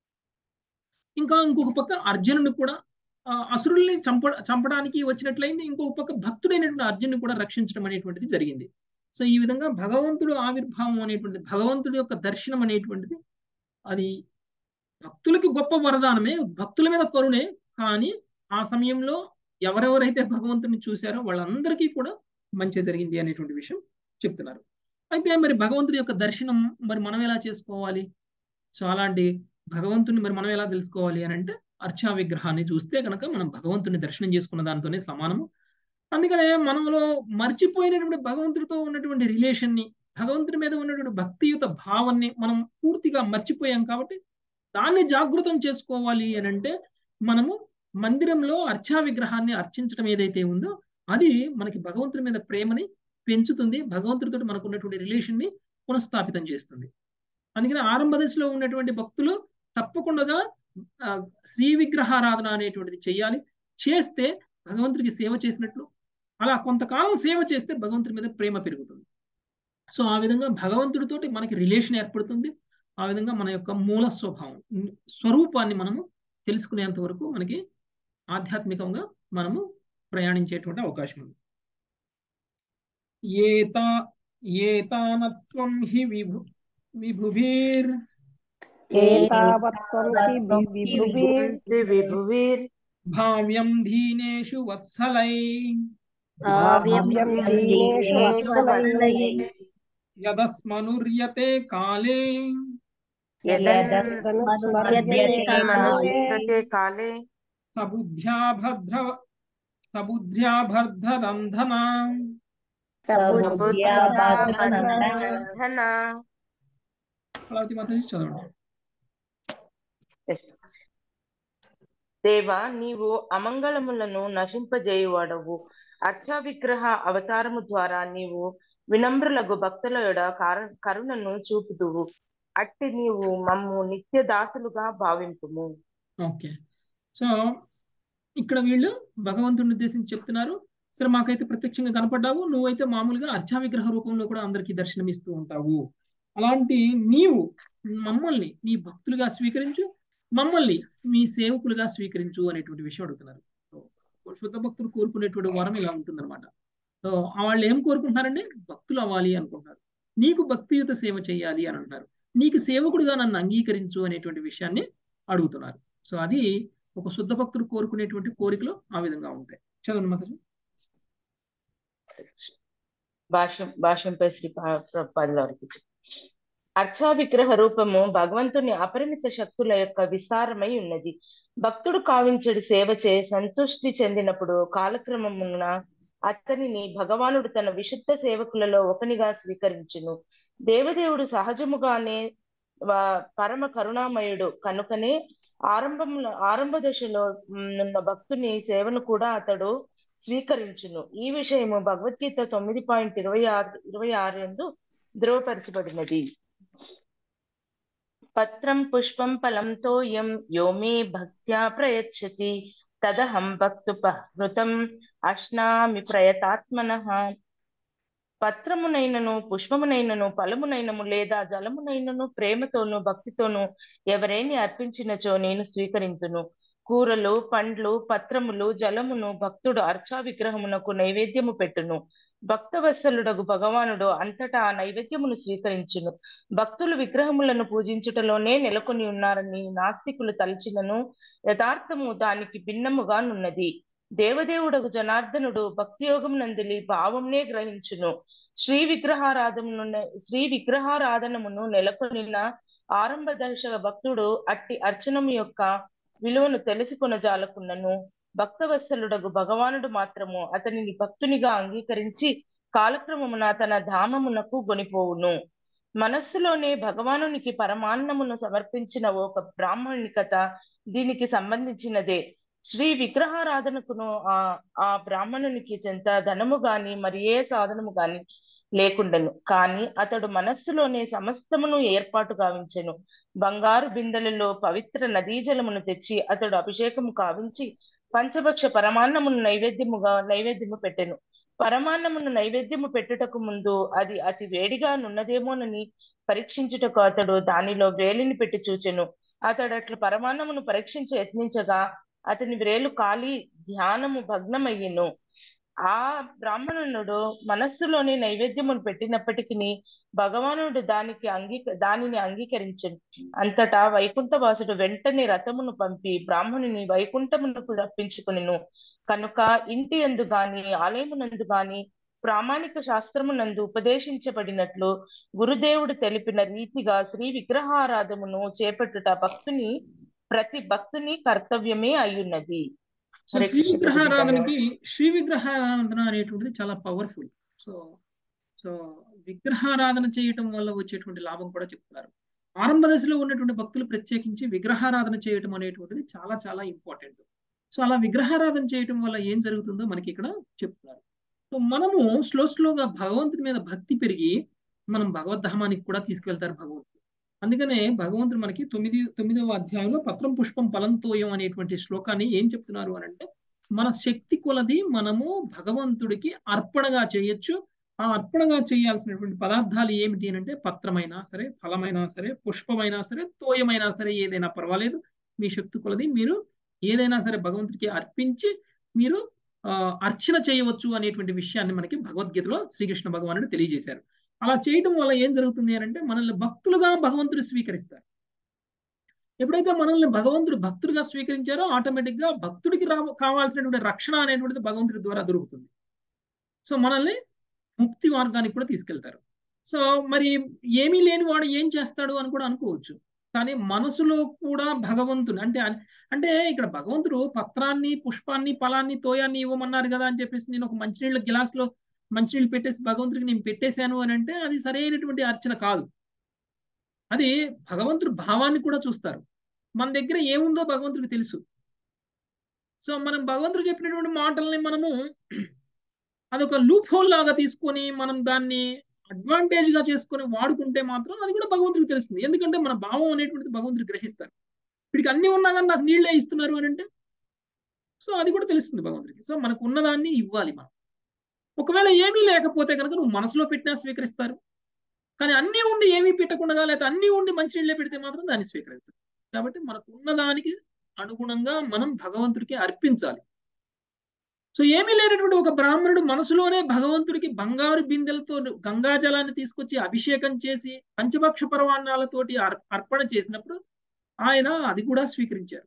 ఇంకా ఇంకొక పక్క అర్జునుడు కూడా ఆ, అసురుల్ని చంప చంపడానికి వచ్చినట్లయింది ఇంకొక పక్క భక్తుడైనటువంటి అర్జునుడు కూడా రక్షించడం అనేటువంటిది జరిగింది సో ఈ విధంగా భగవంతుడు ఆవిర్భావం అనేటువంటిది భగవంతుడి యొక్క దర్శనం అనేటువంటిది అది భక్తులకి గొప్ప వరదానమే భక్తుల మీద కరుణే కానీ ఆ సమయంలో ఎవరెవరైతే భగవంతుని చూశారో వాళ్ళందరికీ కూడా మంచి జరిగింది అనేటువంటి విషయం చెప్తున్నారు అయితే మరి భగవంతుడి యొక్క దర్శనం మరి మనం ఎలా చేసుకోవాలి సో అలాంటి భగవంతుని మరి మనం ఎలా తెలుసుకోవాలి అని అంటే అర్చా విగ్రహాన్ని చూస్తే కనుక మనం భగవంతుని దర్శనం చేసుకున్న దానితోనే సమానము అందుకనే మనలో మర్చిపోయినటువంటి భగవంతుడితో ఉన్నటువంటి రిలేషన్ ని భగవంతుడి మీద ఉన్నటువంటి భక్తియుత భావాన్ని మనం పూర్తిగా మర్చిపోయాం కాబట్టి దాన్ని జాగృతం చేసుకోవాలి అని అంటే మనము మందిరంలో అర్చా విగ్రహాన్ని అర్చించడం ఏదైతే ఉందో అది మనకి భగవంతుడి మీద ప్రేమని పెంచుతుంది భగవంతుడితో మనకు ఉన్నటువంటి రిలేషన్ ని పునఃస్థాపితం చేస్తుంది అందుకని ఆరంభ దశలో ఉన్నటువంటి భక్తులు తప్పకుండా ఆ, శ్రీ విగ్రహారాధన అనేటువంటిది చేయాలి చేస్తే భగవంతుడికి సేవ చేసినట్లు అలా కొంతకాలం సేవ చేస్తే భగవంతుడి మీద ప్రేమ పెరుగుతుంది సో ఆ విధంగా భగవంతుడితోటి మనకి రిలేషన్ ఏర్పడుతుంది ఆ విధంగా మన యొక్క మూల స్వభావం స్వరూపాన్ని మనము తెలుసుకునేంత వరకు మనకి ఆధ్యాత్మికంగా మనము ప్రయాణించేటువంటి అవకాశం ఉంది ఏతా ఏతానత్వం హి విభు విభుభిర్ ఏతావత్వం హి వి- విభువే విభువీర్ భావ్యం ధీనేషు వత్సలై భావ్యం దీనేషు వత్సలై యదస్మనుర్యతే కాలే యదస్సను స్మర్యతే కాలే యదతే కాలే సబుద్ధ్యా భద్ర సబుద్ధ్యా భర్ధరంధనా ధన కళావతి మాతాజీ చదవండి దేవా నీవు అమంగళములను నశింపజేయువాడవు అర్చ విగ్రహ అవతారము ద్వారా నీవు వినమ్రులకు భక్తుల యొడ కార- కరుణను చూపుదువు అట్టి నీవు మమ్ము నిత్య దాసులుగా భావింపుము ఓకే సో ఇక్కడ వీళ్ళు భగవంతుడిని ఉద్దేశించి చెప్తున్నారు సరే మాకైతే ప్రత్యక్షంగా కనపడ్డావు నువ్వైతే మామూలుగా అర్చా విగ్రహ రూపంలో కూడా అందరికీ దర్శనమిస్తూ ఉంటావు అలాంటి నీవు మమ్మల్ని నీ భక్తులుగా స్వీకరించు మమ్మల్ని మీ సేవకులుగా స్వీకరించు అనేటువంటి విషయం అడుగుతున్నారు సో, శుద్ధ భక్తులు కోరుకునేటువంటి వరం ఇలా ఉంటుందన్నమాట సో వాళ్ళు ఏం కోరుకుంటున్నారంటే భక్తులు అవ్వాలి అనుకుంటున్నారు నీకు భక్తియుత సేవ చేయాలి అని అంటున్నారు నీకు సేవకుడిగా నన్ను అంగీకరించు అనేటువంటి విషయాన్ని అడుగుతున్నారు సో అది ఒక శుద్ధ భక్తుడు కోరుకునేటువంటి కోరికలు ఆ విధంగా ఉంటాయి చదవండి మాకు భాష్యం భాష్యంపై శ్రీ పదుల వరకు అర్చా విగ్రహ రూపము భగవంతుని అపరిమిత శక్తుల యొక్క విస్తారమై ఉన్నది భక్తుడు కావించడి సేవ చే సంతుష్టి చెందినప్పుడు కాలక్రమమున అతనిని భగవానుడు తన విశుద్ధ సేవకులలో ఒకనిగా స్వీకరించును దేవదేవుడు సహజముగానే వా- పరమ కరుణామయుడు కనుకనే ఆరంభంలో ఆరంభ దశలో ఉన్న భక్తుని సేవను కూడా అతడు స్వీకరించును ఈ విషయము భగవద్గీత తొమ్మిది పాయింట్ ఇరవై ఆరు ఇరవై ఆరు ఎందు ధృవపరచబడినది పత్రం పుష్పం ఫలం తోయం యో మే భక్త్యా ప్రయచ్చతి తదహం భక్తుపహృతం అశ్నామి ప్రయతాత్మనః పత్రమునైనను పుష్పమునైనను ఫలమునైనను లేదా జలమునైనను ప్రేమతోను భక్తితోను ఎవరేని అర్పించినచో నేను స్వీకరింతును కూరలు పండ్లు పత్రములు జలమును భక్తుడు అర్చా విగ్రహమునకు నైవేద్యము పెట్టును భక్తవత్సలుడగు భగవానుడు అంతటా ఆ నైవేద్యమును స్వీకరించును భక్తులు విగ్రహములను పూజించుటలోనే నెలకొని ఉన్నారని నాస్తికులు తలచినను యథార్థము దానికి భిన్నముగానున్నది దేవదేవుడగు జనార్దనుడు భక్తి యోగం నందిలి భావంనే గ్రహించును శ్రీ విగ్రహారాధమును శ్రీ విగ్రహారాధనమును నెలకొనిన ఆరంభ దశ భక్తుడు అట్టి అర్చనము యొక్క విలువను తెలుసుకొనజాలకున్నను భక్తవత్సలుడగు భగవానుడు మాత్రము అతనిని భక్తునిగా అంగీకరించి కాలక్రమమున తన ధామమునకు గొనిపోవును మనస్సులోనే భగవానునికి పరమాన్నమును సమర్పించిన ఒక బ్రాహ్మణి కథ దీనికి సంబంధించినదే శ్రీ విగ్రహారాధనకును ఆ ఆ బ్రాహ్మణునికి చెంత ధనము గాని మరి ఏ సాధనము గాని లేకుండెను కాని అతడు మనస్సులోనే సమస్తమును ఏర్పాటు గావించెను బంగారు బిందెలలో పవిత్ర నదీ జలమును తెచ్చి అతడు అభిషేకము కావించి పంచభక్ష పరమాన్నమును నైవేద్యముగా నైవేద్యము పెట్టెను పరమాన్నమును నైవేద్యము పెట్టుటకు ముందు అది అతి వేడిగా నున్నదేమోనని పరీక్షించుటకు అతడు దానిలో వేలిని పెట్టి చూచెను అతడు అట్లా పరమాన్నమును పరీక్షించ యత్నించగా అతని వ్రేలు కాలి ధ్యానము భగ్నమయ్యెను ఆ బ్రాహ్మణుడు మనస్సులోని నైవేద్యమును పెట్టినప్పటికీ భగవానుడు దానికి అంగీక దానిని అంగీకరించను అంతటా వైకుంఠవాసుడు వెంటనే రథమును పంపి బ్రాహ్మణుని వైకుంఠమునకు రప్పించుకునిను కనుక ఇంటి ఎందు గాని ఆలయమునందు గాని ప్రామాణిక శాస్త్రమునందు ఉపదేశించబడినట్లు గురుదేవుడు తెలిపిన రీతిగా శ్రీ విగ్రహారాధమును చేపట్టుట భక్తుని ప్రతి భక్తుని కర్తవ్యమే అయ్యున్నది సో హరే శ్రీ కృష్ణ ప్రభుజీ విగ్రహారాధనకి శ్రీ విగ్రహారాధన అనేటువంటిది చాలా పవర్ఫుల్ సో సో విగ్రహారాధన చేయటం వల్ల వచ్చేటువంటి లాభం కూడా చెప్తున్నారు ఆరంభ దశలో ఉన్నటువంటి భక్తులు ప్రత్యేకించి విగ్రహారాధన చేయటం అనేటువంటిది చాలా చాలా ఇంపార్టెంట్ సో అలా విగ్రహారాధన చేయటం వల్ల ఏం జరుగుతుందో మనకి ఇక్కడ చెప్తున్నారు సో మనము స్లో స్లోగా భగవంతుడి మీద భక్తి పెరిగి మనం భగవద్ధామానికి కూడా తీసుకువెళ్తారు భగవంతుడు అందుకనే భగవంతుడు మనకి తొమ్మిది తొమ్మిదవ అధ్యాయంలో పత్రం పుష్పం ఫలంతోయం అనేటువంటి శ్లోకాన్ని ఏం చెప్తున్నారు అని అంటే మన శక్తి కొలది మనము భగవంతుడికి అర్పణగా చేయొచ్చు ఆ అర్పణగా చేయాల్సినటువంటి పదార్థాలు ఏమిటి అని అంటే పత్రమైనా సరే ఫలమైనా సరే పుష్పమైనా సరే తోయమైనా సరే ఏదైనా పర్వాలేదు మీ శక్తి కొలది మీరు ఏదైనా సరే భగవంతుడికి అర్పించి మీరు ఆ, అర్చన చేయవచ్చు అనేటువంటి విషయాన్ని మనకి భగవద్గీతలో శ్రీకృష్ణ భగవానుడు తెలియజేశారు అలా చేయడం వల్ల ఏం జరుగుతుంది అని అంటే మనల్ని భక్తులుగా భగవంతుడు స్వీకరిస్తారు ఎప్పుడైతే మనల్ని భగవంతుడు భక్తుడిగా స్వీకరించారో ఆటోమేటిక్ గా భక్తుడికి రా కావాల్సినటువంటి రక్షణ అనేటువంటిది భగవంతుడి ద్వారా దొరుకుతుంది సో మనల్ని ముక్తి మార్గానికి కూడా తీసుకెళ్తారు సో మరి ఏమీ లేని వాడు ఏం చేస్తాడు అని కూడా అనుకోవచ్చు కానీ మనసులో కూడా భగవంతుడు అంటే అంటే ఇక్కడ భగవంతుడు పత్రాన్ని పుష్పాన్ని ఫలాన్ని తోయాన్ని ఇవ్వమన్నారు కదా అని చెప్పేసి నేను ఒక మంచినీళ్ళ గ్లాస్లో మంచినీళ్ళు పెట్టేసి భగవంతుడికి నేను పెట్టేశాను అని అంటే అది సరైనటువంటి అర్చన కాదు అది భగవంతుడు భావాన్ని కూడా చూస్తారు మన దగ్గర ఏముందో భగవంతుడికి తెలుసు సో మనం భగవంతుడు చెప్పినటువంటి మాటల్ని మనము అదొక లూప్ హోల్ లాగా తీసుకొని మనం దాన్ని అడ్వాంటేజ్ గా చేసుకొని వాడుకుంటే మాత్రం అది కూడా భగవంతుడికి తెలుస్తుంది ఎందుకంటే మన భావం అనేటువంటిది భగవంతుడు గ్రహిస్తారు వీడికి అన్ని ఉన్నా కానీ నాకు నీళ్ళే ఇస్తున్నారు అని అంటే సో అది కూడా తెలుస్తుంది భగవంతుడికి సో మనకు ఉన్నదాన్ని ఇవ్వాలి మనం ఒకవేళ ఏమీ లేకపోతే కనుక నువ్వు మనసులో పెట్టినా స్వీకరిస్తారు కానీ అన్నీ ఉండి ఏమీ పెట్టకుండా లేకపోతే అన్నీ ఉండి మంచి నీళ్ళే పెడితే మాత్రం దాన్ని స్వీకరిస్తారు కాబట్టి మనకు ఉన్నదానికి అనుగుణంగా మనం భగవంతుడికి అర్పించాలి సో ఏమీ లేనటువంటి ఒక బ్రాహ్మణుడు మనసులోనే భగవంతుడికి బంగారు బిందెలతో గంగా జలాన్ని తీసుకొచ్చి అభిషేకం చేసి పంచభక్ష పరమాన్నాలతోటి అర్పణ చేసినప్పుడు ఆయన అది కూడా స్వీకరించారు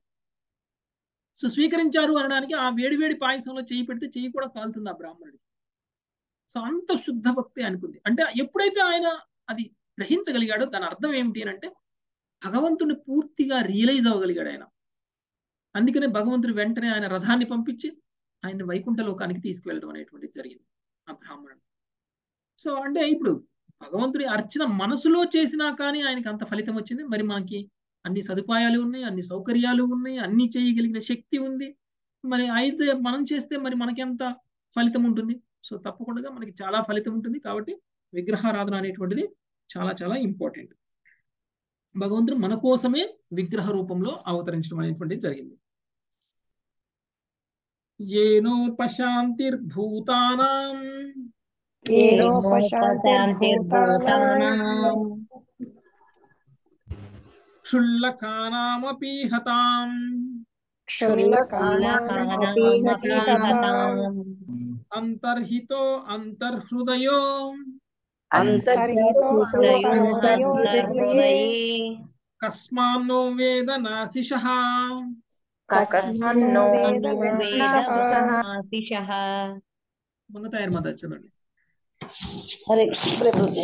సో స్వీకరించారు అనడానికి ఆ వేడి వేడి పాయసంలో చేయి పెడితే చెయ్యి కూడా కాలుతుంది ఆ బ్రాహ్మణుడికి సో అంత శుద్ధ భక్తి అనుకుంది అంటే ఎప్పుడైతే ఆయన అది గ్రహించగలిగాడో దాని అర్థం ఏమిటి అని అంటే భగవంతుని పూర్తిగా రియలైజ్ అవ్వగలిగాడు ఆయన అందుకనే భగవంతుడు వెంటనే ఆయన రథాన్ని పంపించి ఆయన వైకుంఠ లోకానికి తీసుకువెళ్ళడం అనేటువంటిది జరిగింది ఆ బ్రాహ్మణుడు సో అంటే ఇప్పుడు భగవంతుడి అర్చన మనసులో చేసినా కానీ ఆయనకి అంత ఫలితం వచ్చింది మరి మనకి అన్ని సదుపాయాలు ఉన్నాయి అన్ని సౌకర్యాలు ఉన్నాయి అన్ని చేయగలిగిన శక్తి ఉంది మరి అయితే మనం చేస్తే మరి మనకి ఎంత ఫలితం ఉంటుంది సో తప్పకుండా మనకి చాలా ఫలితం ఉంటుంది కాబట్టి విగ్రహారాధన అనేటువంటిది చాలా చాలా ఇంపార్టెంట్ భగవంతుడు మన కోసమే విగ్రహ రూపంలో అవతరించడం అనేటువంటిది జరిగింది ఏనోపశాంతిర్భూతానాం ఏనోపశాంతిర్భూతానాం క్షుల్లకానామపి హతాం క్షుల్లకానామపి హతాం అంతర్హితో అంతర్హృదయో అంతర్హితో అంతర్హృదయో కస్మాన్నో వేద నాశిష కస్మన్నో వేద మంగతాయర్ మత చూడండి హరే ప్రభుజీ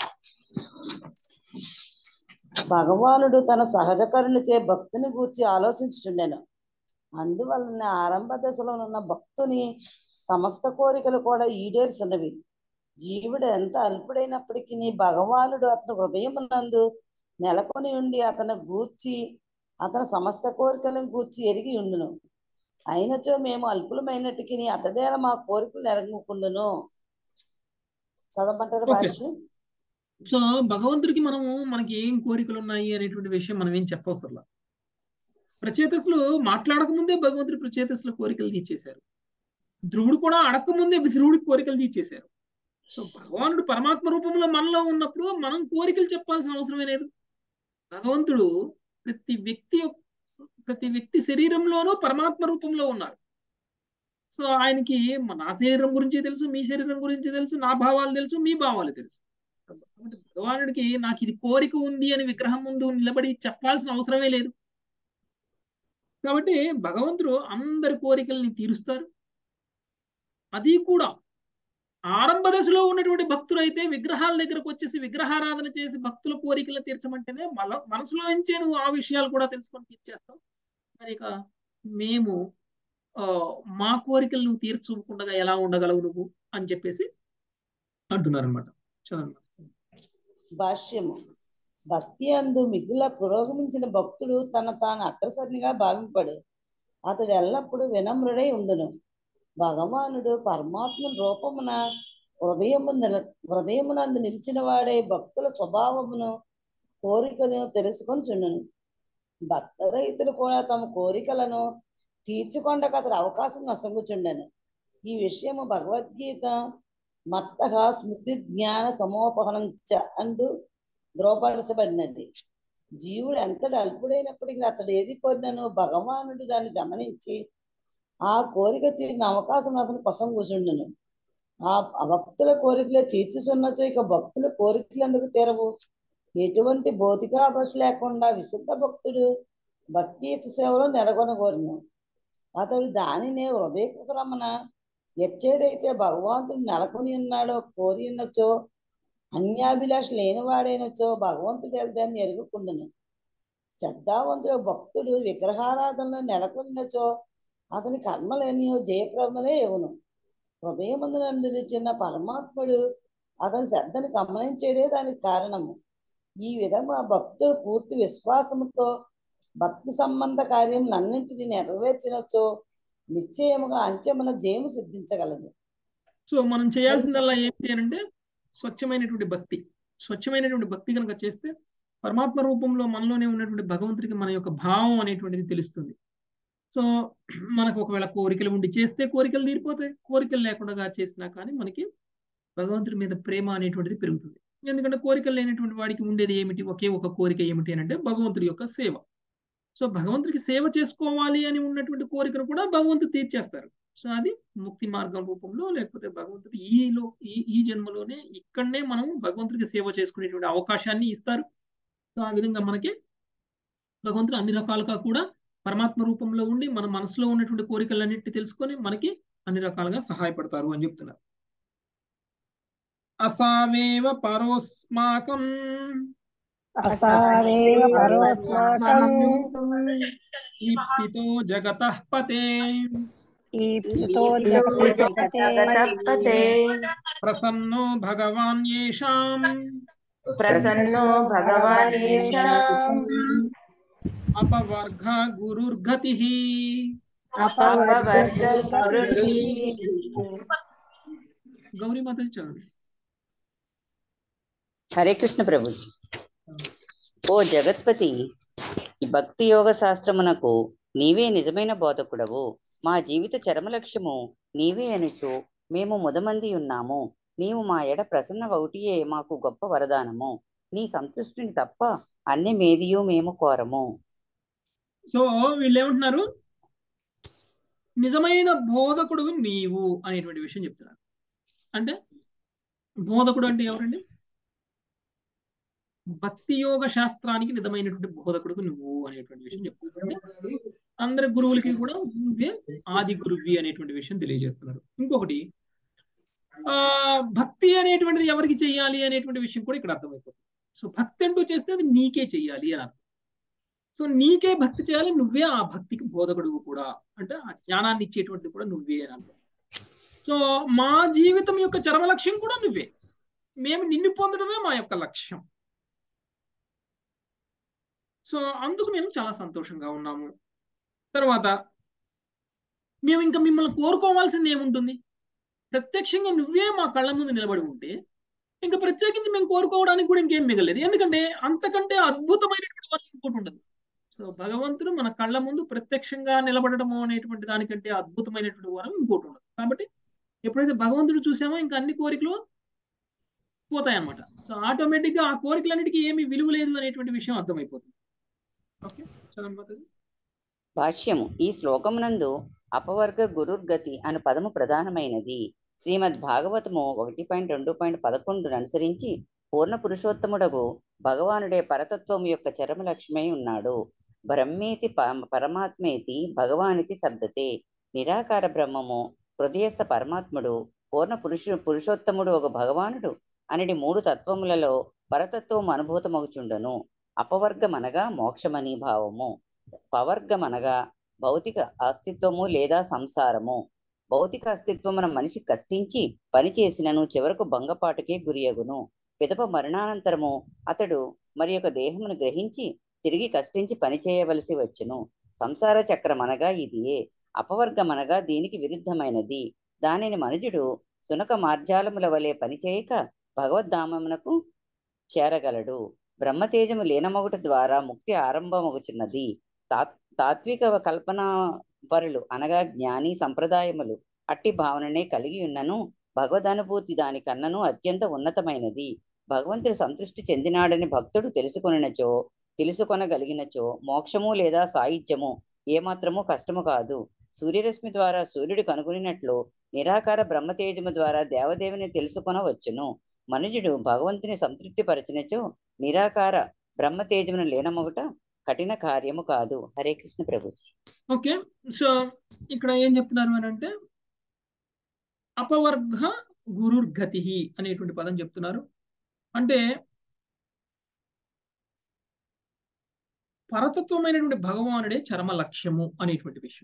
భగవానుడు తన సహజ కరుణచే భక్తుని గూర్చి ఆలోచించుచుండెను అందువలన ఆరంభ దశలో ఉన్న భక్తుని సమస్త కోరికలు కూడా ఈడేరుచున్నవి జీవుడు ఎంత అల్పుడైనప్పటికీ భగవానుడు అతని హృదయమునందు నెలకొని ఉండి అతను గూర్చి అతని సమస్త కోరికలను గూర్చి ఎరిగి ఉండును అయినచో మేము అల్పులమైనట్టుకి అతడేలా మా కోరికలు నెరవేరుకుండును చదవమంటారు Okay. భాష్యం సో భగవంతుడికి మనము మనకి ఏం కోరికలు ఉన్నాయి అనేటువంటి విషయం మనం ఏం చెప్పవసరలా ప్రచేతసులు మాట్లాడక ముందే భగవంతుడి ప్రచేతసుల కోరికలు తీర్చేశారు ధ్రువుడు కూడా అడక్క ముందే ధ్రువుడి కోరికలు తీర్చేశారు సో భగవానుడు పరమాత్మ రూపంలో మనలో ఉన్నప్పుడు మనం కోరికలు చెప్పాల్సిన అవసరమే లేదు భగవంతుడు ప్రతి వ్యక్తి యొక్క- ప్రతి వ్యక్తి శరీరంలోనూ పరమాత్మ రూపంలో ఉన్నారు సో ఆయనకి నా శరీరం గురించి తెలుసు మీ శరీరం గురించి తెలుసు నా భావాలు తెలుసు మీ భావాలు తెలుసు కాబట్టి భగవానుడికి నాకు ఇది కోరిక ఉంది అని విగ్రహం ముందు నిలబడి చెప్పాల్సిన అవసరమే లేదు కాబట్టి భగవంతుడు అందరి కోరికల్ని తీరుస్తారు అది కూడా ఆరంభ దశలో ఉన్నటువంటి భక్తులు అయితే విగ్రహాల దగ్గరకు వచ్చేసి విగ్రహారాధన చేసి భక్తుల కోరికలు తీర్చమంటేనే మన మనసులో నుంచే నువ్వు ఆ విషయాలు కూడా తెలుసుకొని తీర్చేస్తావు మరి ఇక మేము ఆ, మా కోరికలు నువ్వు తీర్చకుండా ఎలా ఉండగలవు నువ్వు అని చెప్పేసి అంటున్నారు అనమాట చదవండి భాష్యము భక్తి అందు మిగుల పురోగమించిన భక్తుడు తన తాను అగ్రసరినిగా భావింపడు అతడు ఎల్లప్పుడూ వినమ్రుడై ఉండును భగవానుడు పరమాత్మ రూపమున హృదయము నిల హృదయమునందు నిలిచిన వాడే భక్తుల స్వభావమును కోరికను తెలుసుకొని చుండును భక్త రైతులు కూడా తమ కోరికలను తీర్చుకొండకు అతడు అవకాశం నొసగుచుండెను ఈ విషయము భగవద్గీత మత్త స్మృతి జ్ఞాన సమోపహనం చ అంటూ ధ్రువపరచబడినది జీవుడు ఎంతటి అల్పుడైనప్పటికీ అతడు ఏది కోరినను భగవానుడు దాన్ని గమనించి ఆ కోరిక తీరిన అవకాశం అతను కోసం కూర్చుండును ఆ ఆ భక్తుల కోరికలే తీర్చుచున్నచో ఇక భక్తుల కోరికలు ఎందుకు తీరవు ఎటువంటి భౌతికాభాష లేకుండా విశుద్ధ భక్తుడు భక్తియుత సేవలో నెలకొనగోరును అతడు దానినే హృదయకృతరమణ ఎచ్చేడైతే భగవంతుడు నెలకొని ఉన్నాడో కోరి ఉన్నచో అన్యాభిలాష లేనివాడైనచో భగవంతుడు వెళ్దాన్ని ఎరుగుకుండును శ్రద్ధావంతుడు భక్తుడు విగ్రహారాధనలో నెలకొన్నచో అతని కర్మలేనియో జయప్రమలే ఎగును హృదయమందు నిలిచిన పరమాత్ముడు అతని శ్రద్ధను గమనించేడే దానికి కారణము ఈ విధంగా భక్తుడు పూర్తి విశ్వాసముతో భక్తి సంబంధ కార్యములన్నింటినీ నెరవేర్చినచో నిశ్చయముగా అంచెమున జయము సిద్ధించగలదు సో మనం చేయాల్సిందల్లా ఏంటి అని అంటే స్వచ్ఛమైనటువంటి భక్తి స్వచ్ఛమైనటువంటి భక్తి కనుక చేస్తే పరమాత్మ రూపంలో మనలోనే ఉన్నటువంటి భగవంతుడికి మన యొక్క భావం అనేటువంటిది తెలుస్తుంది సో మనకు ఒకవేళ కోరికలు ఉండి చేస్తే కోరికలు తీరిపోతాయి కోరికలు లేకుండా చేసినా కానీ మనకి భగవంతుడి మీద ప్రేమ అనేటువంటిది పెరుగుతుంది ఎందుకంటే కోరికలు లేనటువంటి వాడికి ఉండేది ఏమిటి ఒకే ఒక కోరిక ఏమిటి అని అంటే భగవంతుడి యొక్క సేవ సో భగవంతుడికి సేవ చేసుకోవాలి అని ఉన్నటువంటి కోరికను కూడా భగవంతుడు తీర్చేస్తారు సో అది ముక్తి మార్గం రూపంలో లేకపోతే భగవంతుడు ఈలో ఈ ఈ జన్మలోనే ఇక్కడనే మనం భగవంతుడికి సేవ చేసుకునేటువంటి అవకాశాన్ని ఇస్తారు సో ఆ విధంగా మనకి భగవంతుడు అన్ని రకాలుగా కూడా పరమాత్మ రూపంలో ఉండి మన మనసులో ఉన్నటువంటి కోరికలన్నింటినీ తెలుసుకొని మనకి అన్ని రకాలుగా సహాయపడతారు అని చెప్తున్నారు అసావేవ పరోస్మాకం అసావేవ పరోస్మాకం ఈప్సితో జగత పతే ఈప్సితో జగతే జగతపతే ప్రసన్నో భగవాన్ యేషాం ప్రసన్నో భగవాన్ యేషాం అపవర్గ గురుర్గతి అపవర్గ గురుర్గతి. గౌరీ మాతాజీ చదవండి హరే కృష్ణ ప్రభుజీ ఓ జగత్పతి ఈ భక్తి యోగ శాస్త్రమునకు నీవే నిజమైన బోధకుడవు మా జీవిత చరమ లక్ష్యము నీవే అనుచు మేము ముదమంది ఉన్నాము నీవు మా ఎడ ప్రసన్న వౌటియే మాకు గొప్ప వరదానము నీ సంతృష్టిని తప్ప అన్ని మేదియు మేము కోరము సో వీళ్ళు ఏమంటున్నారు నిజమైన బోధకుడు నీవు అనేటువంటి విషయం చెప్తున్నారు అంటే బోధకుడు అంటే ఎవరండి భక్తి యోగ శాస్త్రానికి నిజమైనటువంటి బోధకుడు నువ్వు అనేటువంటి విషయం చెప్తున్నారు అంటే అందరి గురువులకి కూడా నువ్వే ఆది గురువి అనేటువంటి విషయం తెలియజేస్తున్నారు ఇంకొకటి ఆ భక్తి అనేటువంటిది ఎవరికి చెయ్యాలి అనేటువంటి విషయం కూడా ఇక్కడ అర్థమైపోతుంది సో భక్తి అంటూ చేస్తే అది నీకే చెయ్యాలి అని అర్థం సో నీకే భక్తి చేయాలి నువ్వే ఆ భక్తికి బోధకుడు కూడా అంటే ఆ జ్ఞానాన్ని ఇచ్చేటువంటిది కూడా నువ్వే అని అర్థం సో మా జీవితం యొక్క చరమ లక్ష్యం కూడా నువ్వే మేము నిన్ను పొందడమే మా యొక్క లక్ష్యం సో అందుకు మేము చాలా సంతోషంగా ఉన్నాము తర్వాత మేము ఇంకా మిమ్మల్ని కోరుకోవాల్సింది ఏముంటుంది ప్రత్యక్షంగా నువ్వే మా కళ్ళ ముందు నిలబడి ఉంటే ఇంకా ప్రత్యేకించి మేము కోరుకోవడానికి కూడా ఇంకేం మిగలేదు ఎందుకంటే అంతకంటే అద్భుతమైనటువంటి వరం ఇంకోటి ఉండదు సో భగవంతుడు మన కళ్ళ ముందు ప్రత్యక్షంగా నిలబడటము అనేటువంటి దానికంటే అద్భుతమైనటువంటి వరం ఇంకోటి ఉండదు కాబట్టి ఎప్పుడైతే భగవంతుడు చూసామో ఇంకా అన్ని కోరికలు పోతాయి అన్నమాట సో ఆటోమేటిక్ గా ఆ కోరికలన్నిటికీ ఏమి విలువ లేదు అనేటువంటి విషయం అర్థమైపోతుంది ఓకే చదవండి మాతాజీ. భాష్యము ఈ శ్లోకమునందు అపవర్గ గురుర్గతి అను పదము ప్రధానమైనది శ్రీమద్ భాగవతము ఒకటి పాయింట్ రెండు పాయింట్ పదకొండును అనుసరించి పూర్ణ పురుషోత్తముడగు భగవానుడే పరతత్వము యొక్క చరమ లక్ష్మై ఉన్నాడు బ్రహ్మేతి ప- పరమాత్మేతి భగవానితి శబ్దతే నిరాకార బ్రహ్మము హృదయస్థ పరమాత్ముడు పూర్ణ పురుషు పురుషోత్తముడు ఒక భగవానుడు అనడి మూడు తత్వములలో పరతత్వం అనుభూతమగుచుండను అపవర్గమనగా మోక్షమని భావము పవర్గమనగా భౌతిక అస్తిత్వము లేదా సంసారము భౌతిక అస్తిత్వమున మనిషి కష్టించి పని చేసినను చివరకు భంగపాటుకే గురియగును పిదప మరణానంతరము అతడు మరి యొక్క దేహమును గ్రహించి తిరిగి కష్టించి పని చేయవలసి వచ్చును సంసార చక్రం అనగా ఇదియే అపవర్గం అనగా దీనికి విరుద్ధమైనది దానిని మనుజుడు సునక మార్జాలముల వలె పనిచేయక భగవద్ధామమునకు చేరగలడు బ్రహ్మతేజము లీనమగుట ద్వారా ముక్తి ఆరంభమగుచున్నది తాత్ తాత్విక కల్పన పరులు అనగా జ్ఞాని సంప్రదాయములు అట్టి భావననే కలిగి ఉన్నను భగవదనుభూతి దాని కన్నను అత్యంత ఉన్నతమైనది భగవంతుడు సంతృష్టి చెందినాడని భక్తుడు తెలుసుకొనినచో తెలుసుకొనగలిగినచో మోక్షము లేదా సాయుధ్యము ఏమాత్రము కష్టము కాదు సూర్యరశ్మి ద్వారా సూర్యుడు కనుగొనినట్లు నిరాకార బ్రహ్మతేజము ద్వారా దేవదేవుని తెలుసుకొనవచ్చును మనుజుడు భగవంతుని సంతృప్తి పరిచినచో నిరాకార బ్రహ్మతేజమును లేనమొగట కఠిన కార్యము కాదు హరే కృష్ణ ప్రభుజీ ఓకే సో ఇక్కడ ఏం చెప్తున్నారు అని అంటే అపవర్గ గురుర్గతి అనేటువంటి పదం చెప్తున్నారు అంటే పరతత్వమైనటువంటి భగవానుడే చరమ లక్ష్యము అనేటువంటి విషయం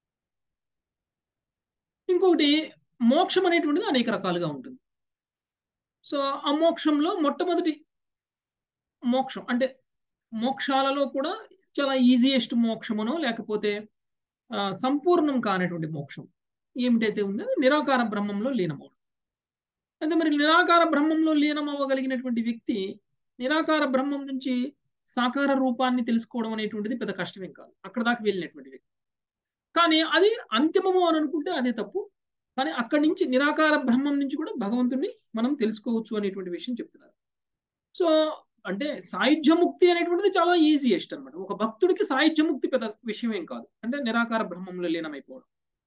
ఇంకొకటి మోక్షం అనేటువంటిది అనేక రకాలుగా ఉంటుంది సో ఆ మోక్షంలో మొట్టమొదటి మోక్షం అంటే మోక్షాలలో కూడా చాలా ఈజియెస్ట్ మోక్షమునో లేకపోతే ఆ, సంపూర్ణం కానటువంటి మోక్షం ఏమిటైతే ఉందో అది నిరాకార బ్రహ్మంలో లీనమవడం అయితే మరి నిరాకార బ్రహ్మంలో లీనం అవ్వగలిగినటువంటి వ్యక్తి నిరాకార బ్రహ్మం నుంచి సాకార రూపాన్ని తెలుసుకోవడం అనేటువంటిది పెద్ద కష్టమేం కాదు అక్కడ దాకా వెళ్ళినటువంటి వ్యక్తి కానీ అది అంతిమము అని అనుకుంటే అదే తప్పు కానీ అక్కడి నుంచి నిరాకార బ్రహ్మం నుంచి కూడా భగవంతుడిని మనం తెలుసుకోవచ్చు అనేటువంటి విషయం చెప్తున్నారు సో అంటే సాయుధ్యముక్తి అనేటువంటిది చాలా ఈజియెస్ట్ అనమాట ఒక భక్తుడికి సాయుధ్యముక్తి పెద్ద విషయం ఏం కాదు అంటే నిరాకార బ్రహ్మంలో లీనమైపోవడం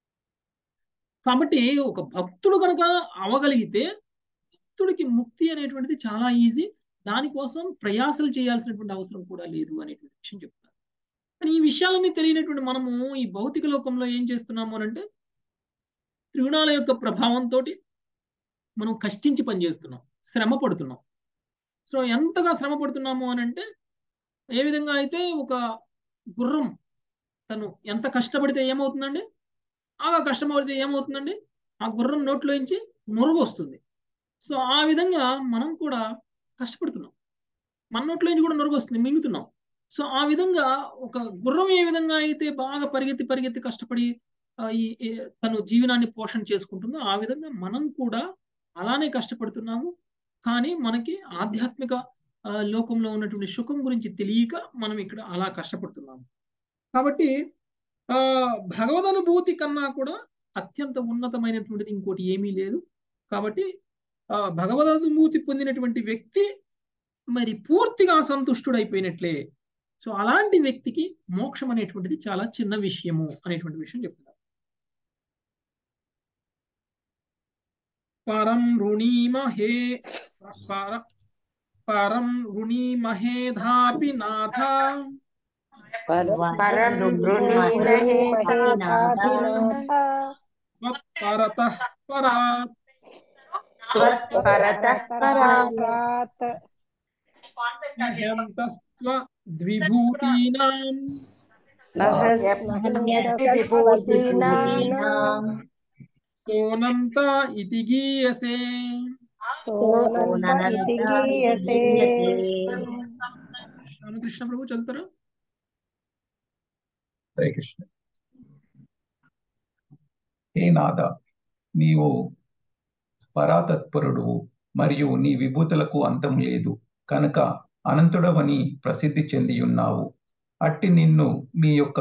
కాబట్టి ఒక భక్తుడు కనుక అవగలిగితే భక్తుడికి ముక్తి అనేటువంటిది చాలా ఈజీ దానికోసం ప్రయాసలు చేయాల్సినటువంటి అవసరం కూడా లేదు అనేటువంటి విషయం చెప్తున్నారు కానీ ఈ విషయాలన్నీ తెలియనటువంటి మనము ఈ భౌతిక లోకంలో ఏం చేస్తున్నాము అని అంటే త్రిగుణాల యొక్క ప్రభావంతో మనం కష్టించి పనిచేస్తున్నాం శ్రమ పడుతున్నాం సో ఎంతగా శ్రమ పడుతున్నాము అని అంటే ఏ విధంగా అయితే ఒక గుర్రం తను ఎంత కష్టపడితే ఏమవుతుందండి బాగా కష్టపడితే ఏమవుతుందండి ఆ గుర్రం నోట్లోంచి నురుగు వస్తుంది సో ఆ విధంగా మనం కూడా కష్టపడుతున్నాం మన నోట్లోంచి కూడా నురుగు వస్తుంది మింగుతున్నాం సో ఆ విధంగా ఒక గుర్రం ఏ విధంగా అయితే బాగా పరిగెత్తి పరిగెత్తి కష్టపడి ఆ, ఈ ఈ తను జీవనాన్ని పోషణ చేసుకుంటుందో ఆ విధంగా మనం కూడా అలానే కష్టపడుతున్నాము కానీ మనకి ఆధ్యాత్మిక ఆ, లోకంలో ఉన్నటువంటి సుఖం గురించి తెలియక మనం ఇక్కడ అలా కష్టపడుతున్నాము కాబట్టి ఆ భగవద్ అనుభూతి కన్నా కూడా అత్యంత ఉన్నతమైనటువంటిది ఇంకోటి ఏమీ లేదు కాబట్టి ఆ భగవద్ అనుభూతి పొందినటువంటి వ్యక్తి మరి పూర్తిగా సంతుష్టుడైపోయినట్లే సో అలాంటి వ్యక్తికి మోక్షం అనేటువంటిది చాలా చిన్న విషయము అనేటువంటి విషయం చెప్తున్నారు పరం రుణీమహే పర పరం రుణీమహేధాపి నాథ పరం పరత పరాత్ పరాత్ హ్యంతస్త్వ ద్విభూతీనాం సోనంత ఇతి గీయసే సోనంత ఇతి గీయసే రామకృష్ణ ప్రభు చదువుతారా హరే కృష్ణ హే నాథ నీవు పరాతత్పరుడు మరియు నీ విభూతులకు అంతం లేదు కనుక అనంతుడవని ప్రసిద్ధి చెంది ఉన్నావు అట్టి నిన్ను మీ యొక్క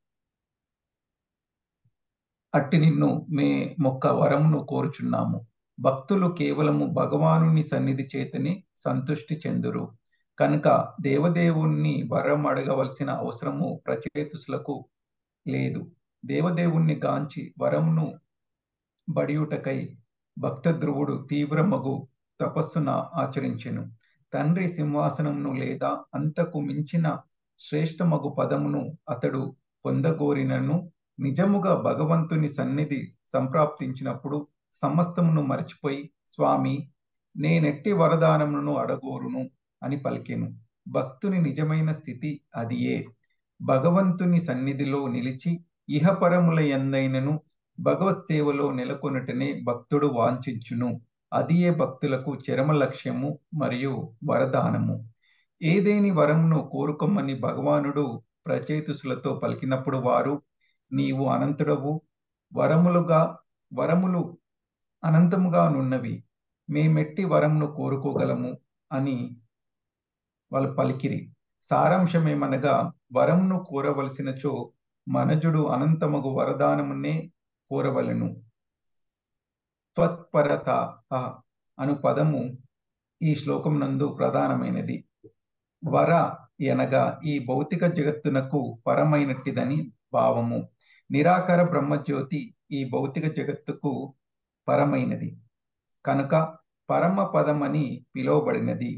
అట్టి నిన్ను మే మొక్క వరమును కోరుచున్నాము భక్తులు కేవలము భగవానుని సన్నిధి చేతనే సంతుష్టి చెందురు కనుక దేవదేవుణ్ణి వరం అడగవలసిన అవసరము ప్రచేతుసులకు లేదు దేవదేవుణ్ణి గాంచి వరమును బడియుటకై భక్త ధ్రువుడు తీవ్రమగు తపస్సున ఆచరించెను తండ్రి సింహాసనమును లేదా అంతకు మించిన శ్రేష్టమగు పదమును అతడు పొందగోరినను నిజముగా భగవంతుని సన్నిధి సంప్రాప్తించినప్పుడు సమస్తమును మరచిపోయి స్వామి నేనెట్టి వరదానమును అడగోరును అని పలికెను భక్తుని నిజమైన స్థితి అదియే భగవంతుని సన్నిధిలో నిలిచి ఇహపరముల ఎందైనను భగవత్ సేవలో నెలకొనుటనే భక్తుడు వాంఛించును అదియే భక్తులకు చరమ లక్ష్యము మరియు వరదానము ఏదేని వరమును కోరుకోమని భగవానుడు ప్రచేతుసులతో పలికినప్పుడు వారు నీవు అనంతుడవు వరములుగా వరములు అనంతముగా నున్నవి మేమెట్టి వరమును కోరుకోగలము అని వాళ్ళు పలికిరి సారాంశమేమనగా వరమును కోరవలసినచో మనజుడు అనంతమగు వరదానమునే కోరవలెను త్వత్పరత అను పదము ఈ శ్లోకం నందు ప్రధానమైనది వర అనగా ఈ భౌతిక జగత్తునకు పరమైనట్టిదని భావము నిరాకార బ్రహ్మజ్యోతి ఈ భౌతిక జగత్తుకు పరమైనది కనుక పరమ పదమని పిలువబడినది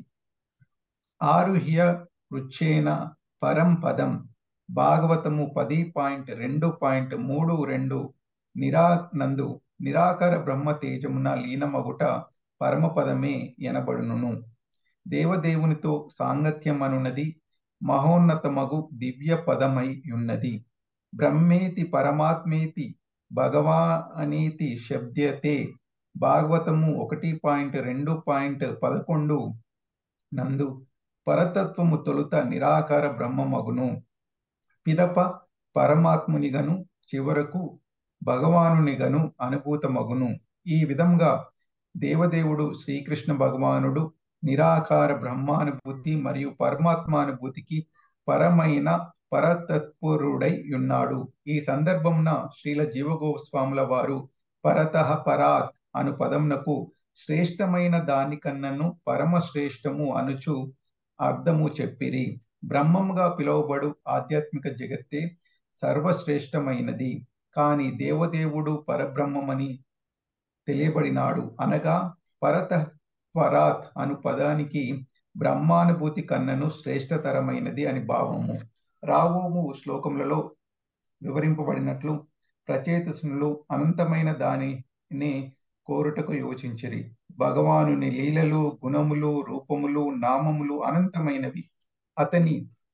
ఆరుహ్య వృక్షేణ పరం పదం భాగవతము పది పాయింట్ రెండు పాయింట్ మూడు రెండు నిరా నందు నిరాకార బ్రహ్మ తేజమున లీనమగుట పరమపదమే ఎనబడును దేవదేవునితో సాంగత్యం అనున్నది మహోన్నతమగు దివ్య పదమై ఉన్నది బ్రహ్మేతి పరమాత్మేతి భగవా అనేతి శబ్దతే భాగవతము ఒకటి పాయింట్ రెండు పాయింట్ పదకొండు నందు పరతత్వము తొలుత నిరాకార బ్రహ్మమగును పిదప పరమాత్మునిగను చివరకు భగవానునిగను అనుభూతమగును ఈ విధంగా దేవదేవుడు శ్రీకృష్ణ భగవానుడు నిరాకార బ్రహ్మానుభూతి మరియు పరమాత్మానుభూతికి పరమైన పరతత్పురుడై ఉన్నాడు ఈ సందర్భంన శ్రీల జీవగోస్వాముల వారు పరత పరాత్ అను పదమునకు శ్రేష్టమైన దానికన్నను పరమ శ్రేష్టము అనుచు అర్థము చెప్పిరి బ్రహ్మంగా పిలువబడు ఆధ్యాత్మిక జగత్తే సర్వశ్రేష్టమైనది కాని దేవదేవుడు పరబ్రహ్మమని తెలియబడినాడు అనగా పరత పరాత్ అను పదానికి బ్రహ్మానుభూతి కన్నను శ్రేష్టతరమైనది అని భావము రావోము శ్లోకములలో వివరింపబడినట్లు ప్రచేతసునులు అనంతమైన దానిని కోరుటకు యోచించిరి భగవానుని లీలలు గుణములు రూపములు నామములు అనంతమైనవి అతని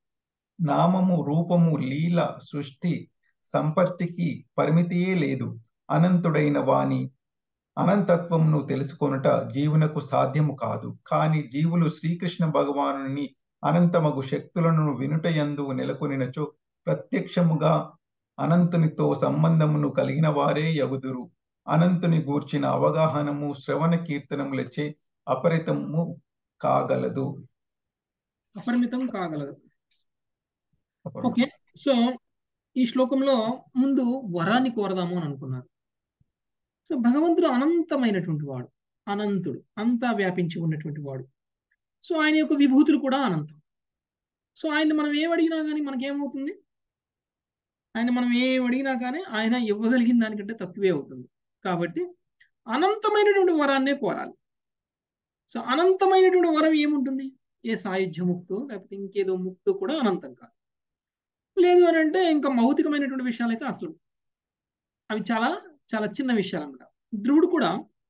నామము రూపము లీల సృష్టి సంపత్తికి పరిమితియే లేదు అనంతుడైన వాని అనంతత్వమును తెలుసుకొనుట జీవునకు సాధ్యము కాదు కాని జీవులు శ్రీకృష్ణ భగవానుని అనంతమగు శక్తులను వినుటయందు నెలకొనినచో ప్రత్యక్షముగా అనంతునితో సంబంధమును కలిగిన వారే యగుదురు అనంతుని గూర్చిన అవగాహనము శ్రవణ కీర్తనములచే అపరితము కాగలదు అపరిమితం కాగలదు ఓకే సో ఈ శ్లోకంలో ముందు వరాన్ని కోరదాము అని అనుకున్నారు సో భగవంతుడు అనంతమైనటువంటి వాడు అనంతుడు అంతా వ్యాపించి ఉన్నటువంటి వాడు సో ఆయన యొక్క విభూతులు కూడా అనంతం సో ఆయన మనం ఏం అడిగినా కానీ మనకేమవుతుంది ఆయన మనం ఏం అడిగినా కానీ ఆయన ఇవ్వగలిగిన దానికంటే తక్కువే అవుతుంది కాబట్టి అనంతమైనటువంటి వరాన్నే కోరాలి సో అనంతమైనటువంటి వరం ఏముంటుంది ఏ సాయుధ్య ముక్తో లేకపోతే ఇంకేదో ముక్తో కూడా అనంతం కాదు లేదు అని అంటే ఇంకా భౌతికమైనటువంటి విషయాలు అయితే అసలు అవి చాలా చాలా చిన్న విషయాలు అనమాట ధ్రువుడు కూడా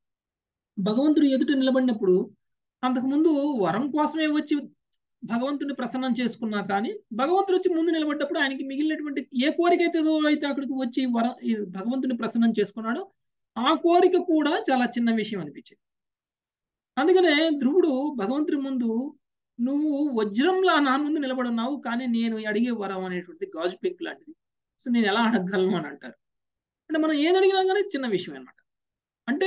భగవంతుడు ఎదుట నిలబడినప్పుడు అంతకుముందు వరం కోసమే వచ్చి భగవంతుడిని ప్రసన్నం చేసుకున్నా కానీ భగవంతుడు వచ్చి ముందు నిలబడ్డప్పుడు ఆయనకి మిగిలినటువంటి ఏ కోరిక అయితే ఏదో అయితే అక్కడికి వచ్చి వరం భగవంతుని ప్రసన్నం చేసుకున్నాడో ఆ కోరిక కూడా చాలా చిన్న విషయం అనిపించింది అందుకనే ధ్రువుడు భగవంతుడి ముందు నువ్వు వజ్రంలా నా ముందు నిలబడున్నావు కానీ నేను అడిగే వరం అనేటువంటి గాజు పెంకు లాంటిది సో నేను ఎలా అడగగలను అని అంటారు అంటే మనం ఏది అడిగినా కానీ చిన్న విషయం అనమాట అంటే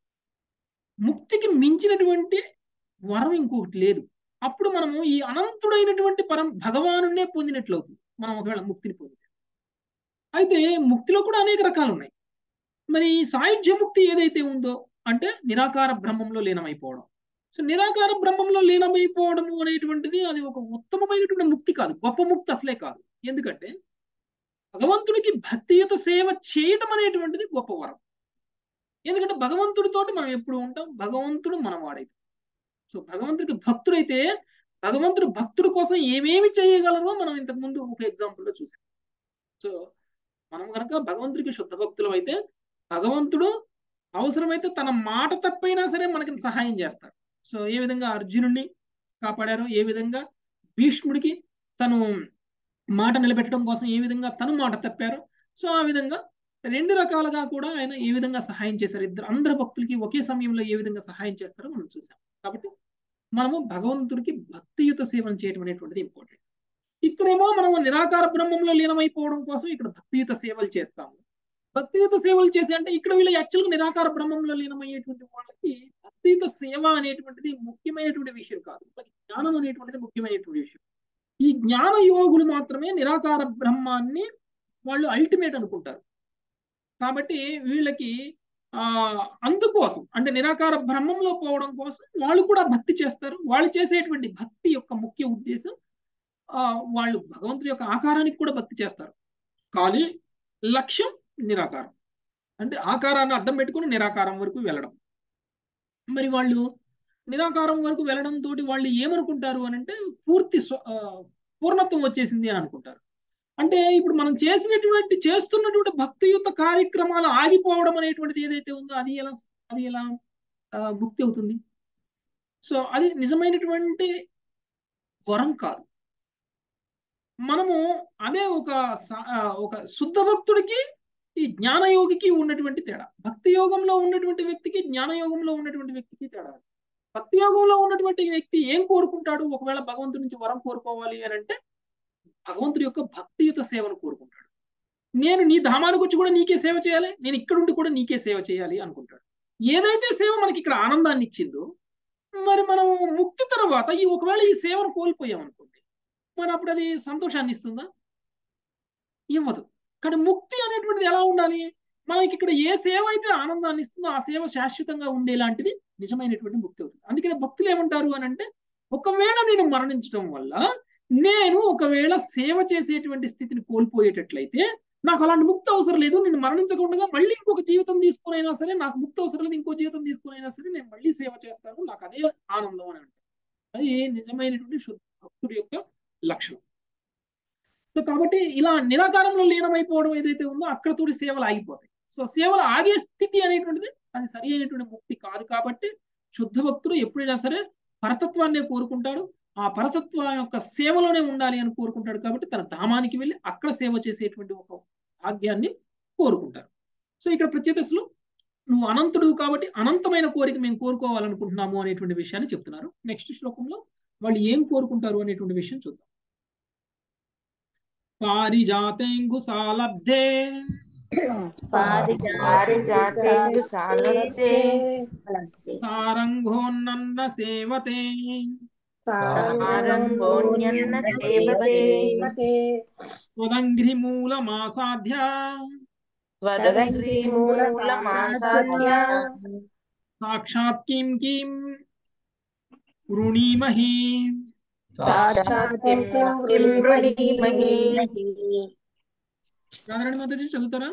ముక్తికి మించినటువంటి వరం ఇంకొకటి లేదు అప్పుడు మనము ఈ అనంతుడైనటువంటి పరం భగవానునే పొందినట్లు అవుతుంది మనం ఒకవేళ ముక్తిని పొందితే అయితే ముక్తిలో కూడా అనేక రకాలు ఉన్నాయి మరి ఈ సాయుధ్య ముక్తి ఏదైతే ఉందో అంటే నిరాకార బ్రహ్మంలో లీనమైపోవడం సో నిరాకార బ్రహ్మంలో లీనమైపోవడం అనేటువంటిది అది ఒక ఉత్తమమైనటువంటి ముక్తి కాదు గొప్ప ముక్తి అసలే కాదు ఎందుకంటే భగవంతుడికి భక్తియుత సేవ చేయటం అనేటువంటిది గొప్ప వరం ఎందుకంటే భగవంతుడితోటి మనం ఎప్పుడు ఉంటాం భగవంతుడు మనవాడైతే సో భగవంతుడికి భక్తుడైతే భగవంతుడు భక్తుడి కోసం ఏమేమి చేయగలరో మనం ఇంతకు ముందు ఒక ఎగ్జాంపుల్లో చూసాం సో మనం కనుక భగవంతుడికి శుద్ధ భక్తులం అయితే భగవంతుడు అవసరమైతే తన మాట తప్పైనా సరే మనకి సహాయం చేస్తారు సో ఏ విధంగా అర్జునుడిని కాపాడారో ఏ విధంగా భీష్ముడికి తను మాట నిలబెట్టడం కోసం ఏ విధంగా తను మాట తప్పారో సో ఆ విధంగా రెండు రకాలుగా కూడా ఆయన ఏ విధంగా సహాయం చేశారు ఇద్దరు అందరు భక్తులకి ఒకే సమయంలో ఏ విధంగా సహాయం చేస్తారో మనం చూసాం కాబట్టి మనము భగవంతుడికి భక్తియుత సేవలు చేయడం అనేటువంటిది ఇంపార్టెంట్ ఇక్కడేమో మనము నిరాకార బ్రహ్మంలో లీనమైపోవడం కోసం ఇక్కడ భక్తియుత సేవలు చేస్తాము భక్తియుత సేవలు చేసి అంటే ఇక్కడ వీళ్ళు యాక్చువల్గా నిరాకార బ్రహ్మంలో లీనమయ్యేటువంటి వాళ్ళకి భక్తియుత సేవ అనేటువంటిది ముఖ్యమైనటువంటి విషయం కాదు జ్ఞానం అనేటువంటిది ముఖ్యమైనటువంటి విషయం ఈ జ్ఞాన యోగులు మాత్రమే నిరాకార బ్రహ్మాన్ని వాళ్ళు అల్టిమేట్ అనుకుంటారు కాబట్టి వీళ్ళకి ఆ అందుకోసం అంటే నిరాకార బ్రహ్మంలో పోవడం కోసం వాళ్ళు కూడా భక్తి చేస్తారు వాళ్ళు చేసేటువంటి భక్తి యొక్క ముఖ్య ఉద్దేశం ఆ వాళ్ళు భగవంతుడి యొక్క ఆకారానికి కూడా భక్తి చేస్తారు కానీ లక్ష్యం నిరాకారం అంటే ఆకారాన్ని అడ్డం పెట్టుకుని నిరాకారం వరకు వెళ్ళడం మరి వాళ్ళు నిరాకారం వరకు వెళ్ళడం తోటి వాళ్ళు ఏమనుకుంటారు అని అంటే పూర్తి స్వ- ఆ, పూర్ణత్వం వచ్చేసింది అని అనుకుంటారు అంటే ఇప్పుడు మనం చేసినటువంటి చేస్తున్నటువంటి భక్తియుత కార్యక్రమాలు ఆగిపోవడం అనేటువంటిది ఏదైతే ఉందో అది ఎలా అది ఎలా ఆ, ముక్తి అవుతుంది సో అది నిజమైనటువంటి వరం కాదు మనము అదే ఒక స- ఆ, ఒక శుద్ధ భక్తుడికి ఈ జ్ఞానయోగికి ఉన్నటువంటి తేడా భక్తి యోగంలో ఉన్నటువంటి వ్యక్తికి జ్ఞానయోగంలో ఉన్నటువంటి వ్యక్తికి తేడా భక్తి యోగంలో ఉన్నటువంటి వ్యక్తి ఏం కోరుకుంటాడు ఒకవేళ భగవంతుడి నుంచి వరం కోరుకోవాలి అని అంటే భగవంతుడి యొక్క భక్తియుత సేవను కోరుకుంటాడు నేను నీ ధామానికి వచ్చి కూడా నీకే సేవ చేయాలి నేను ఇక్కడ ఉండి కూడా నీకే సేవ చేయాలి అనుకుంటాడు ఏదైతే సేవ మనకి ఇక్కడ ఆనందాన్ని ఇచ్చిందో మరి మనం ముక్తి తర్వాత ఈ ఒకవేళ ఈ సేవను కోల్పోయాం అనుకోండి మరి అప్పుడు అది సంతోషాన్ని ఇస్తుందా ఇవ్వదు కానీ ముక్తి అనేటువంటిది ఎలా ఉండాలి మనకి ఇక్కడ ఏ సేవ అయితే ఆనందాన్ని ఇస్తుందో ఆ సేవ శాశ్వతంగా ఉండేలాంటిది నిజమైనటువంటి ముక్తి అవుతుంది అందుకనే భక్తులు ఏమంటారు అని అంటే ఒకవేళ నేను మరణించడం వల్ల నేను ఒకవేళ సేవ చేసేటువంటి స్థితిని కోల్పోయేటట్లయితే నాకు అలాంటి ముక్తి అవసరం లేదు నేను మరణించకుండా మళ్ళీ ఇంకొక జీవితం తీసుకునైనా సరే నాకు ముక్తి అవసరం లేదు ఇంకో జీవితం తీసుకునైనా సరే నేను మళ్ళీ సేవ చేస్తాను నాకు అదే ఆనందం అని అంటారు అది నిజమైనటువంటి శుద్ధ భక్తుడి యొక్క లక్షణం సో కాబట్టి ఇలా నిరాకారంలో లీనమైపోవడం ఏదైతే ఉందో అక్కడ తోటి సేవలు ఆగిపోతాయి సో సేవలు ఆగే స్థితి అనేటువంటిది అది సరి అయినటువంటి ముక్తి కాదు కాబట్టి శుద్ధ భక్తుడు ఎప్పుడైనా సరే పరతత్వాన్నే కోరుకుంటాడు ఆ పరతత్వం యొక్క సేవలోనే ఉండాలి అని కోరుకుంటాడు కాబట్టి తన ధామానికి వెళ్ళి అక్కడ సేవ చేసేటువంటి ఒక భాగ్యాన్ని కోరుకుంటారు సో ఇక్కడ ప్రత్యేకసలు నువ్వు అనంతుడు కాబట్టి అనంతమైన కోరిక మేము కోరుకోవాలనుకుంటున్నాము అనేటువంటి విషయాన్ని చెప్తున్నారు నెక్స్ట్ శ్లోకంలో వాళ్ళు ఏం కోరుకుంటారు అనేటువంటి విషయం చూద్దాం పారిజాతేంగు సాలబ్ధే పారిజాతేందు సాలబ్ధే సారంగోన్నన్న సేవతే సారంగోన్యన్న సేవతే స్వదంఘ్రి మూలమాసాధ్య స్వదంగ్రీమూలమాసాధ్య సాక్షాత్ కిం కిం వృణీమహి సాక్షాత్ కిం కిం వృణీమహి రాధారాణి మాతాజీ చదువుతారా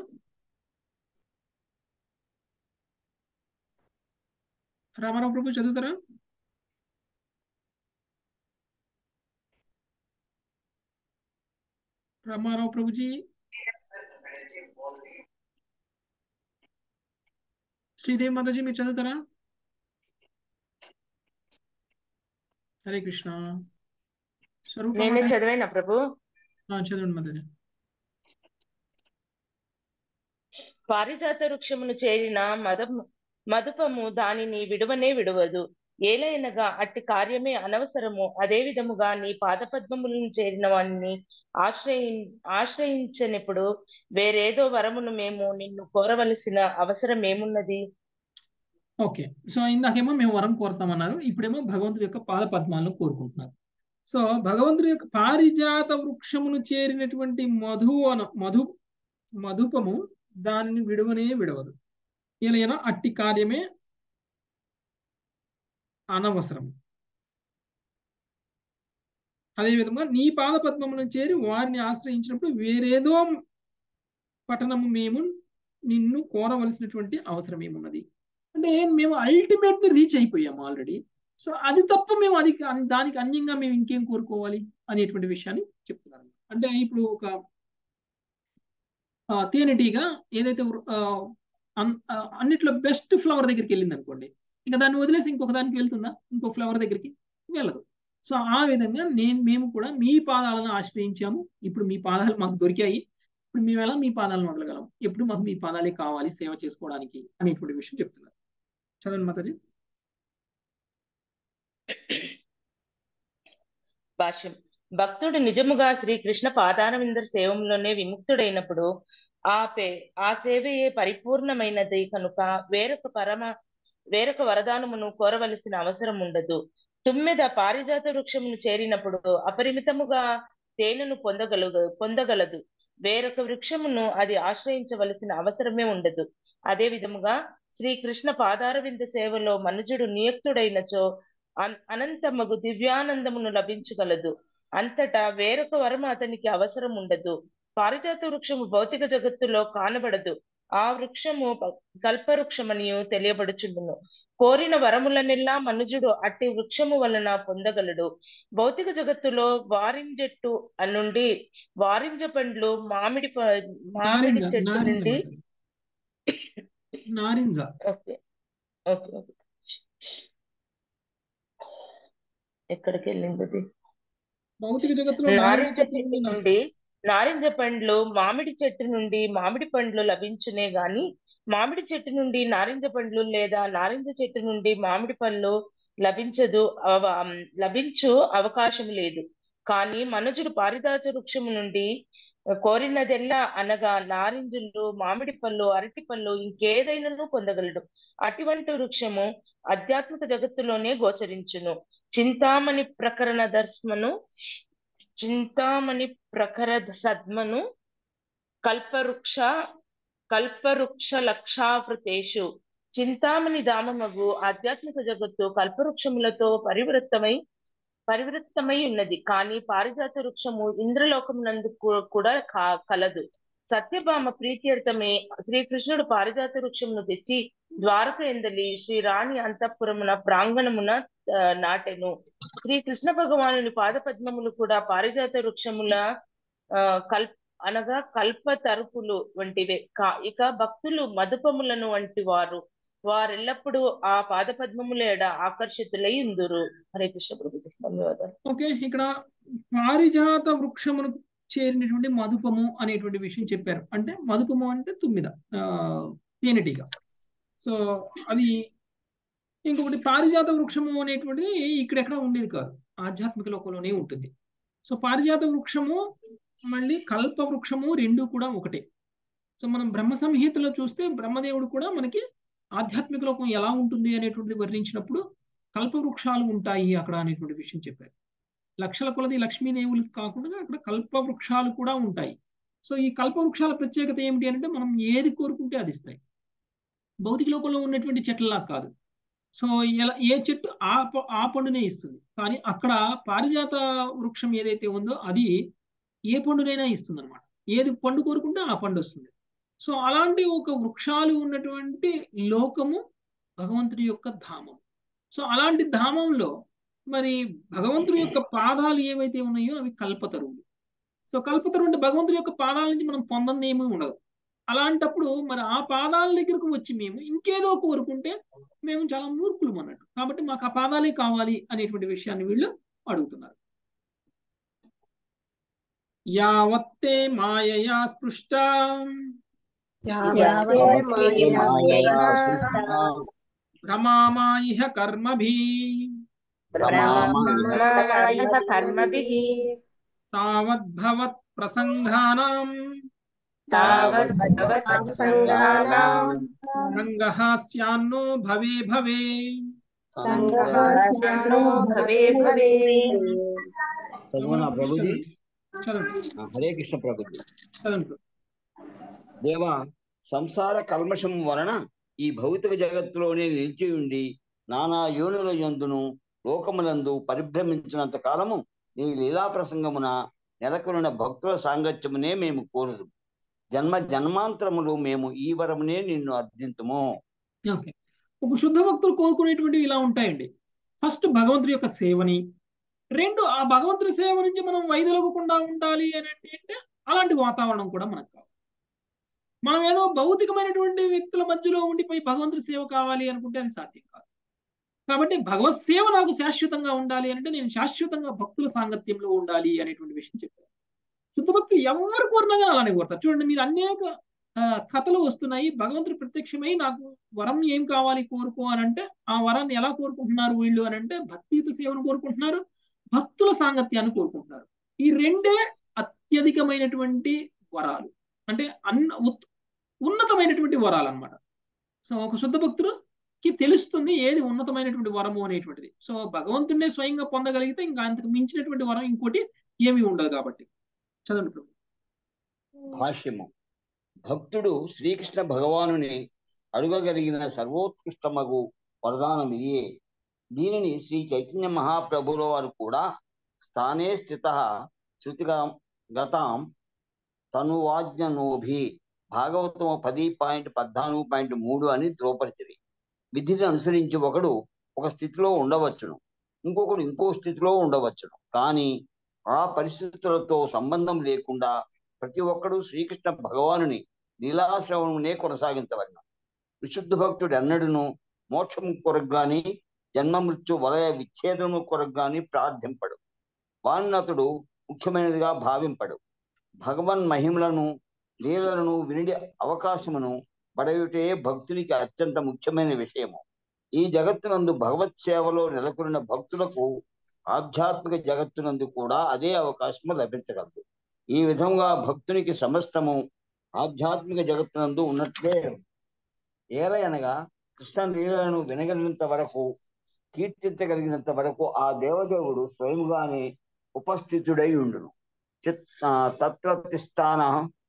రామారావు ప్రభు చదువుతారా రామారావు ప్రభుజీ శ్రీదేవి మాతాజీ మీరు చదువుతారా హరే కృష్ణ స్వరూప నేనే మాతాజీ చదివేనా ప్రభు ఆ, చదవండి మాతాజీ పారిజాత వృక్షమును చేరిన మదం మదుపము దానిని విడువనే విడువదు ఏలైనగా అట్టి కార్యమే అనవసరము అదే విధముగా నీ పాదపద్మములను చేరిన వాణ్ణి ఆశ్రయి ఆశ్రయించనిప్పుడు వేరేదో వరమును మేము నిన్ను కోరవలసిన అవసరం ఏమున్నది ఓకే సో ఇందాకేమో మేము వరం కోరుతామన్నారు ఇప్పుడేమో భగవంతుడి యొక్క పాద పద్మాలను కోరుకుంటున్నారు సో భగవంతుడి యొక్క పారిజాత వృక్షమును చేరినటువంటి మధు అన మధు మధుపము దానిని విడువనే విడవదు ఇలా అట్టి కార్యమే అనవసరం అదేవిధంగా నీ పాద పద్మములను చేరి వారిని ఆశ్రయించినప్పుడు వేరేదో పఠనము మేము నిన్ను కోరవలసినటువంటి అవసరం ఏమున్నది అంటే మేము అల్టిమేట్ ని రీచ్ అయిపోయాము ఆల్రెడీ సో అది తప్ప మేము అది దానికి అన్యంగా మేము ఇంకేం కోరుకోవాలి అనేటువంటి విషయాన్ని చెప్తున్నారు అంటే ఇప్పుడు ఒక ఆ, తేనెటీగ ఏదైతే ఆ, అన్- ఆ, అన్నిట్లో బెస్ట్ ఫ్లవర్ దగ్గరికి వెళ్ళింది అనుకోండి ఇంకా దాన్ని వదిలేసి ఇంకొక దానికి వెళ్తుందా ఇంకో ఫ్లవర్ దగ్గరికి వెళ్ళదు సో ఆ విధంగా నేను మేము కూడా మీ పాదాలను ఆశ్రయించాము ఇప్పుడు మీ పాదాలు మాకు దొరికాయి ఇప్పుడు మేము ఎలా మీ పాదాలను వదలగలం ఎప్పుడు మాకు మీ పాదాలే కావాలి సేవ చేసుకోవడానికి అనేటువంటి విషయం చెప్తున్నారు చదవండి మాతాజీ భాష్యం భక్తుడు నిజముగా శ్రీకృష్ణ పాదారవిందర్ సేవంలోనే విముక్తుడైనప్పుడు ఆ పే ఆ సేవయే పరిపూర్ణమైనది కనుక వేరొక పరమ వేరొక వరదానమును కోరవలసిన అవసరం ఉండదు తుమ్మెద పారిజాత వృక్షమును చేరినప్పుడు అపరిమితముగా తేనెను పొందగలదు పొందగలదు వేరొక వృక్షమును అది ఆశ్రయించవలసిన అవసరమే ఉండదు అదే విధముగా శ్రీకృష్ణ పాదారవింద సేవలో మనుజుడు నియుక్తుడైనచో అన్- అనంతమగు దివ్యానందమును లభించగలదు అంతటా వేరొక వరం అతనికి అవసరం ఉండదు పారిజాత వృక్షము భౌతిక జగత్తులో కానబడదు ఆ వృక్షము ప- కల్పవృక్షమనియు తెలియబడుచుండును కోరిన వరములనెల్లా మనుజుడు అట్టి వృక్షము వలన పొందగలడు భౌతిక జగత్తులో వారింజెట్టు నుండి వారింజ పండ్లు మామిడి ప- మామిడి నారింజ చెట్టు నారింజ నుండి మాత్రం. నారింజ ఓకే ఓకే ఓకే ఎక్కడికి వెళ్ళింది అది భౌతిక జగత్తులో నారింజ నారింజ చెట్టు చెట్టు నుండి నాకు నుండి నారింజ పండ్లు మామిడి చెట్టు నుండి మామిడి పండ్లు లభించునే గాని మామిడి చెట్టు నుండి నారింజ పండ్లు లేదా నారింజ చెట్టు నుండి మామిడి పళ్ళు లభించదు అవ- లభించు అవకాశం లేదు కానీ మనుజుడు పారిజాత వృక్షము నుండి కోరినదెల్లా అనగా నారింజలు మామిడి పళ్ళు అరటి పళ్ళు ఇంకేదైనాను పొందగలడు అటువంటి వృక్షము ఆధ్యాత్మిక జగత్తులోనే గోచరించును చింతామణి ప్రకరణ దర్శమను చింతామణి ప్రఖర సద్మను కల్పవృక్ష కల్పవృక్ష లక్షావృతేషు చింతామణి దామమగు ఆధ్యాత్మిక జగత్తు కల్పవృక్షములతో పరివృత్తమై పరివృత్తమై ఉన్నది కానీ పారిజాత వృక్షము ఇంద్రలోకమునందు కూ- కూడా కా- కలదు సత్యభామ ప్రీత్యర్థమే శ్రీకృష్ణుడు పారిజాత వృక్షమును తెచ్చి ద్వారక ఎందలి శ్రీ రాణి అంతఃపురమున ప్రాంగణమున ఆ, నాటెను శ్రీ కృష్ణ భగవానుని పాద పద్మములు కూడా పారిజాత వృక్షముల ఆ, కల్ అనగా కల్ప తరుపులు వంటివే కా ఇక భక్తులు మధుపములను వంటి వారు వారెల్లప్పుడూ ఆ పాద పద్మముల ఎడ ఆకర్షితులై ఉందురు హరే కృష్ణ ప్రభు ధన్యవాదాలు ఓకే ఇక్కడ పారిజాత వృక్షమును చేరినటువంటి మధుపము అనేటువంటి విషయం చెప్పారు అంటే మధుపము అంటే తుమ్మిద ఆ, తేనెటీగ సో అది ఇంకొకటి పారిజాత వృక్షము అనేటువంటిది ఇక్కడెక్కడ ఉండేది కాదు ఆధ్యాత్మిక లోకంలోనే ఉంటుంది సో పారిజాత వృక్షము మళ్ళీ కల్ప వృక్షము రెండు కూడా ఒకటే సో మనం బ్రహ్మ సంహితలో చూస్తే బ్రహ్మదేవుడు కూడా మనకి ఆధ్యాత్మిక లోకం ఎలా ఉంటుంది అనేటువంటిది వర్ణించినప్పుడు కల్ప వృక్షాలు ఉంటాయి అక్కడ అనేటువంటి విషయం చెప్పారు లక్షల కొలది లక్ష్మీదేవులు కాకుండా అక్కడ కల్ప వృక్షాలు కూడా ఉంటాయి సో ఈ కల్ప వృక్షాల ప్రత్యేకత ఏమిటి అంటే మనం ఏది కోరుకుంటే అది ఇస్తాయి భౌతిక లోకంలో ఉన్నటువంటి చెట్లలా కాదు సో ఎలా ఏ చెట్టు ఆ ప- ఆ పండునే ఇస్తుంది కానీ అక్కడ పారిజాత వృక్షం ఏదైతే ఉందో అది ఏ పండునైనా ఇస్తుంది అనమాట ఏది పండు కోరుకుంటే ఆ పండు వస్తుంది సో అలాంటి ఒక వృక్షాలు ఉన్నటువంటి లోకము భగవంతుడి యొక్క ధామం సో అలాంటి ధామంలో మరి భగవంతుడి యొక్క పాదాలు ఏవైతే ఉన్నాయో అవి కల్పతరువులు సో కల్పతరువు అంటే భగవంతుడి యొక్క పాదాల నుంచి మనం పొందంది ఏమీ ఉండదు అలాంటప్పుడు మరి ఆ పాదాల దగ్గరకు వచ్చి మేము ఇంకేదో కోరుకుంటే మేము చాలా మూర్ఖులం అన్నట్టు కాబట్టి మాకు ఆ పాదాలే కావాలి అనేటువంటి విషయాన్ని వీళ్ళు అడుగుతున్నారు యావత్తే మాయయా స్పృష్ట యావత్తే మాయయా స్పృష్టా భ్రమామాయిహ కర్మభి బ్రహ్మామాయిహ కర్మభిః తావద్భవత్ ప్రసంగానాం తావద్భవత్ సంగానాం రంగః స్యాన్నో భవే భవే సంగః స్యానో భవే భవే చదువునా ప్రభుజీ చదవండి ఆ, హరే కృష్ణ ప్రభుజీ చదవండి దేవా సంసార కల్మషం వలన ఈ భౌతిక జగత్తులోనే నిలిచి ఉండి నానా యోనుల యందును లోకములందు పరిభ్రమించినంత కాలము నీ లీలా ప్రసంగమున నెలకొన్న భక్తుల సాంగత్యమునే మేము కోరుదు జన్మ జన్మాంతరములు మేము ఈ వరమునే నిన్ను అర్థింతుము ఓకే ఒక శుద్ధ భక్తులు కోరుకునేటువంటివి ఇలా ఉంటాయండి ఫస్ట్ భగవంతుడి యొక్క సేవని రెండు ఆ భగవంతుడి సేవ నుంచి మనం వైదొలగకుండా ఉండాలి అని అంటే అంటే అలాంటి వాతావరణం కూడా మనకు కావాలి మనం ఏదో భౌతికమైనటువంటి వ్యక్తుల మధ్యలో ఉండిపోయి భగవంతుడి సేవ కావాలి అనుకుంటే అది సాధ్యం కాదు కాబట్టి భగవత్ సేవ నాకు శాశ్వతంగా ఉండాలి అంటే నేను శాశ్వతంగా భక్తుల సాంగత్యంలో ఉండాలి అనేటువంటి విషయం చెప్పారు శుద్ధ భక్తులు ఎవరు కోరినా కానీ అలానే కోరుతారు చూడండి మీరు అనేక ఆ, కథలు వస్తున్నాయి భగవంతుడు ప్రత్యక్షమై నాకు వరం ఏం కావాలి కోరుకో అని అంటే ఆ వరాన్ని ఎలా కోరుకుంటున్నారు వీళ్ళు అని అంటే భక్తియుత సేవను కోరుకుంటున్నారు భక్తుల సాంగత్యాన్ని కోరుకుంటున్నారు ఈ రెండే అత్యధికమైనటువంటి వరాలు అంటే అన్న ఉత్- ఉన్నతమైనటువంటి వరాలు అన్నమాట సో ఒక శుద్ధ భక్తుడుకి తెలుస్తుంది ఏది ఉన్నతమైనటువంటి వరము అనేటువంటిది సో భగవంతుడినే స్వయంగా పొందగలిగితే ఇంకా అంతకు మించినటువంటి వరం ఇంకోటి ఏమీ ఉండదు కాబట్టి చదవండి ప్రభు భాష్యము భక్తుడు శ్రీకృష్ణ భగవానుని అడుగగలిగిన సర్వోత్కృష్టమగు వరదానం ఇదియే దీనిని శ్రీ చైతన్య మహాప్రభుల వారు కూడా స్థానే స్థిత శృతిగా గతాం తనువాజ్ఞనోభి భాగవతం పది పాయింట్ పద్నాలుగు పాయింట్ మూడు అని ధ్రువపరిచిరి విధిని అనుసరించి ఒకడు ఒక స్థితిలో ఉండవచ్చును ఇంకొకడు ఇంకో స్థితిలో ఉండవచ్చును కానీ ఆ పరిస్థితులతో సంబంధం లేకుండా ప్రతి ఒక్కడు శ్రీకృష్ణ భగవానుని లీలాశ్రవణమునే కొనసాగించవలను విశుద్ధ భక్తుడు ఎన్నడూను మోక్షం కొరకు గాని జన్మ మృత్యు వలయ విచ్ఛేదము కొరకు గాని ప్రార్థింపడు వాణ్ణి అతడు ముఖ్యమైనదిగా భావింపడు భగవన్ మహిమలను లీలలను వినిడి అవకాశమును పడయుటే భక్తునికి అత్యంత ముఖ్యమైన విషయము ఈ జగత్తునందు భగవత్ సేవలో నెలకొన్న భక్తులకు ఆధ్యాత్మిక జగత్తునందు కూడా అదే అవకాశము లభించగలదు ఈ విధంగా భక్తునికి సమస్తము ఆధ్యాత్మిక జగత్తునందు ఉన్నట్లే ఏలయనగా కృష్ణ లీలలను వినగలిగినంత వరకు కీర్తించగలిగినంత వరకు ఆ దేవదేవుడు స్వయంగానే ఉపస్థితుడై ఉండును చిత్ ఆ, తత్ర తిష్టాన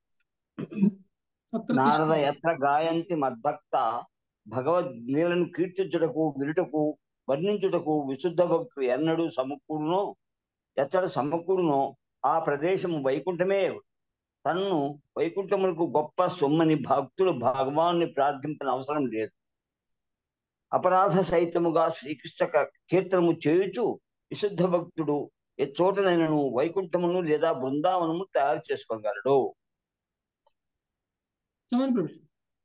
నారద ఎత్ర గాయంతి మద్భక్త భగవద్లీలను కీర్తించుటకు వినుటకు వర్ణించుటకు విశుద్ధ భక్తులు ఎన్నడూ సమకూడునో ఎచ్చట సమకూడునో ఆ ప్రదేశము వైకుంఠమే తన్ను వైకుంఠములకు గొప్ప సొమ్మని భక్తులు భగవాన్ని ప్రార్థించిన అవసరం లేదు అపరాధ సహితముగా శ్రీకృష్ణ క- కీర్తనము చేయుచు విశుద్ధ భక్తుడు ఏ చోటనైనను వైకుంఠమును లేదా బృందావనము తయారు చేసుకోగలడు చదవండి ప్రభు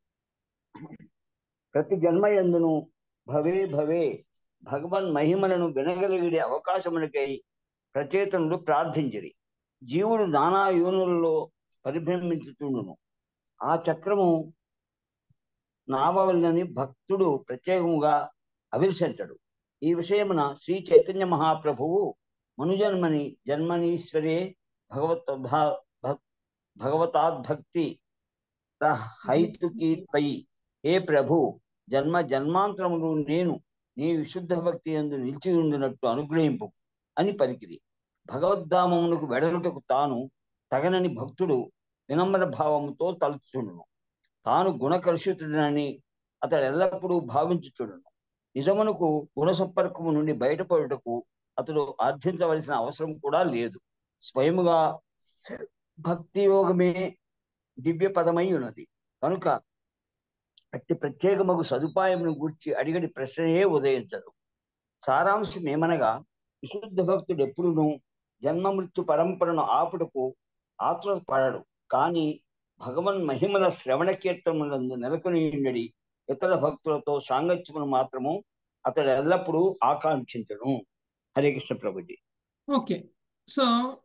ప్రతి జన్మ ఎందును భవే భవే భగవన్ మహిమలను వినగలిగే అవకాశములకై ప్రచేతనుడు ప్రార్థించిరి జీవుడు నానా యోనులలో పరిభ్రమించుతుండును ఆ చక్రము నావవల్లని భక్తుడు ప్రత్యేకముగా అభిలషించడు ఈ విషయమున శ్రీ చైతన్య మహాప్రభువు మనుజన్మని జన్మనీశ్వరే భగవత్ భగవతాద్భక్తి హైతుకి పై హే ప్రభు జన్మ జన్మాంతరములు నేను నీ విశుద్ధ భక్తి ఎందు నిలిచి ఉండినట్టు అనుగ్రహింపు అని పలికిది భగవద్ధామమునకు వెడలుటకు తాను తగనని భక్తుడు వినమ్ర భావముతో తలుచుచుండును తాను గుణకలుషితుడనని అతడు ఎల్లప్పుడూ భావించుచుడును నిజమునకు గుణ సంపర్కము నుండి బయటపడుటకు అతడు ఆర్థించవలసిన అవసరం కూడా లేదు స్వయముగా భక్తి యోగమే దివ్య పదమై ఉన్నది కనుక అట్టి ప్రత్యేకమగు సదుపాయమును గూర్చి అడిగడి ప్రశ్నయే ఉదయించదు సారాంశం ఏమనగా విశుద్ధ భక్తుడు ఎప్పుడును జన్మ మృత్యు పరంపరను ఆపుటకు ఆతురపడడు కానీ భగవన్ మహిమల శ్రవణ కీర్తనలందు నెలకొని ఉండడి ఇతర భక్తులతో సాంగత్యమును మాత్రము అతడు ఎల్లప్పుడూ ఆకాంక్షించను హరే కృష్ణ ప్రభుజీ ఓకే సో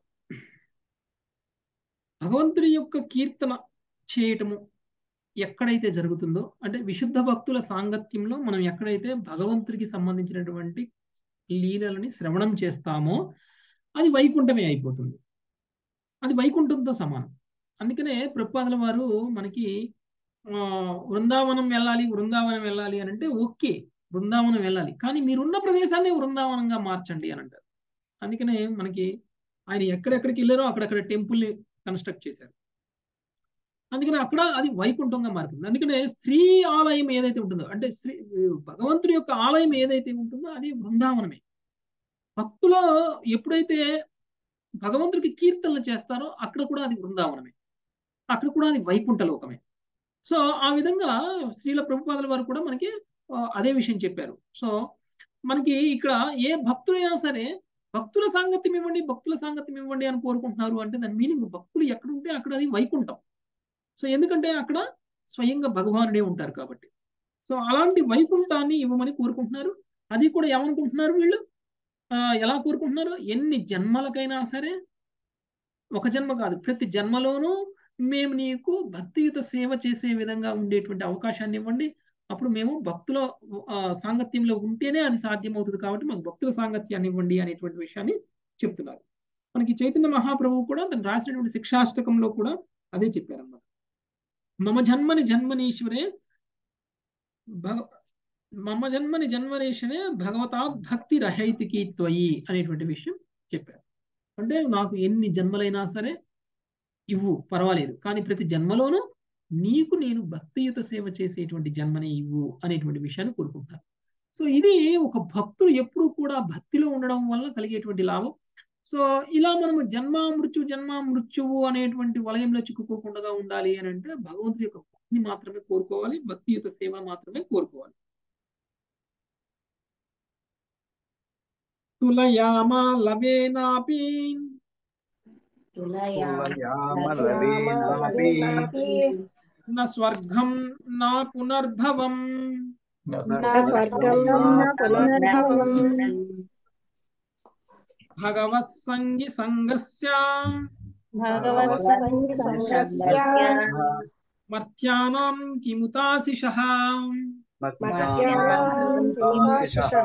భగవంతుడి యొక్క కీర్తన చేయటము ఎక్కడైతే జరుగుతుందో అంటే విశుద్ధ భక్తుల సాంగత్యంలో మనం ఎక్కడైతే భగవంతుడికి సంబంధించినటువంటి లీలలని శ్రవణం చేస్తామో అది వైకుంఠమే అయిపోతుంది అది వైకుంఠంతో సమానం అందుకనే ప్రపాదల వారు మనకి ఆ, వృందావనం వెళ్ళాలి వృందావనం వెళ్ళాలి అని అంటే ఓకే బృందావనం వెళ్ళాలి కానీ మీరున్న ప్రదేశాన్ని వృందావనంగా మార్చండి అని అంటారు అందుకనే మనకి ఆయన ఎక్కడెక్కడికి వెళ్ళారో అక్కడక్కడ టెంపుల్ని కన్స్ట్రక్ట్ చేశారు అందుకని అక్కడ అది వైకుంఠంగా మారుతుంది అందుకనే స్త్రీ ఆలయం ఏదైతే ఉంటుందో అంటే శ్రీ భగవంతుడి యొక్క ఆలయం ఏదైతే ఉంటుందో అది బృందావనమే భక్తులు ఎప్పుడైతే భగవంతుడికి కీర్తనలు చేస్తారో అక్కడ కూడా అది బృందావనమే అక్కడ కూడా అది వైకుంఠ లోకమే సో ఆ విధంగా శ్రీల ప్రభుపాదుల వారు కూడా మనకి ఆ, అదే విషయం చెప్పారు సో మనకి ఇక్కడ ఏ భక్తులైనా సరే భక్తుల సాంగత్యం ఇవ్వండి భక్తుల సాంగత్యం ఇవ్వండి అని కోరుకుంటున్నారు అంటే దాని మీనింగ్ భక్తులు ఎక్కడ ఉంటే అక్కడ అది వైకుంఠం సో ఎందుకంటే అక్కడ స్వయంగా భగవానుడే ఉంటారు కాబట్టి సో అలాంటి వైకుంఠాన్ని ఇవ్వమని కోరుకుంటున్నారు అది కూడా ఏమనుకుంటున్నారు వీళ్ళు ఆ, ఎలా కోరుకుంటున్నారు ఎన్ని జన్మలకైనా సరే ఒక జన్మ కాదు ప్రతి జన్మలోనూ మేము నీకు భక్తియుత సేవ చేసే విధంగా ఉండేటువంటి అవకాశాన్ని ఇవ్వండి అప్పుడు మేము భక్తుల ఆ, సాంగత్యంలో ఉంటేనే అది సాధ్యమవుతుంది కాబట్టి మాకు భక్తుల సాంగత్యాన్ని ఇవ్వండి అనేటువంటి విషయాన్ని చెప్తున్నారు మనకి చైతన్య మహాప్రభువు కూడా తను రాసినటువంటి శిక్షాష్టకంలో కూడా అదే చెప్పారన్నమాట మమ జన్మని జన్మనీశ్వరే భగ మమ జన్మని జన్మనేషనే భగవతా భక్తి రహైతికి త్వయి అనేటువంటి విషయం చెప్పారు అంటే నాకు ఎన్ని జన్మలైనా సరే ఇవ్వు పర్వాలేదు కానీ ప్రతి జన్మలోనూ నీకు నేను భక్తియుత సేవ చేసేటువంటి జన్మనే ఇవ్వు అనేటువంటి విషయాన్ని కోరుకుంటున్నారు సో ఇది ఒక భక్తుడు ఎప్పుడు కూడా భక్తిలో ఉండడం వల్ల కలిగేటువంటి లాభం సో ఇలా మనము జన్మ మృత్యు జన్మ మృత్యువు అనేటువంటి వలయంలో చిక్కుకోకుండా ఉండాలి అని అంటే భగవంతుడి యొక్క భక్తిని మాత్రమే కోరుకోవాలి భక్తియుత సేవ మాత్రమే కోరుకోవాలి తులయామా లవేనాపి న స్వర్గం నా పునర్భవం స్వర్గం నా పునర్భవం భగవత్ సంగి సంగస్య భగవత్సంగి సంగస్య మర్త్యానాం కిముతాశిషః మధ్యాహ్నం కిముతాశిషః.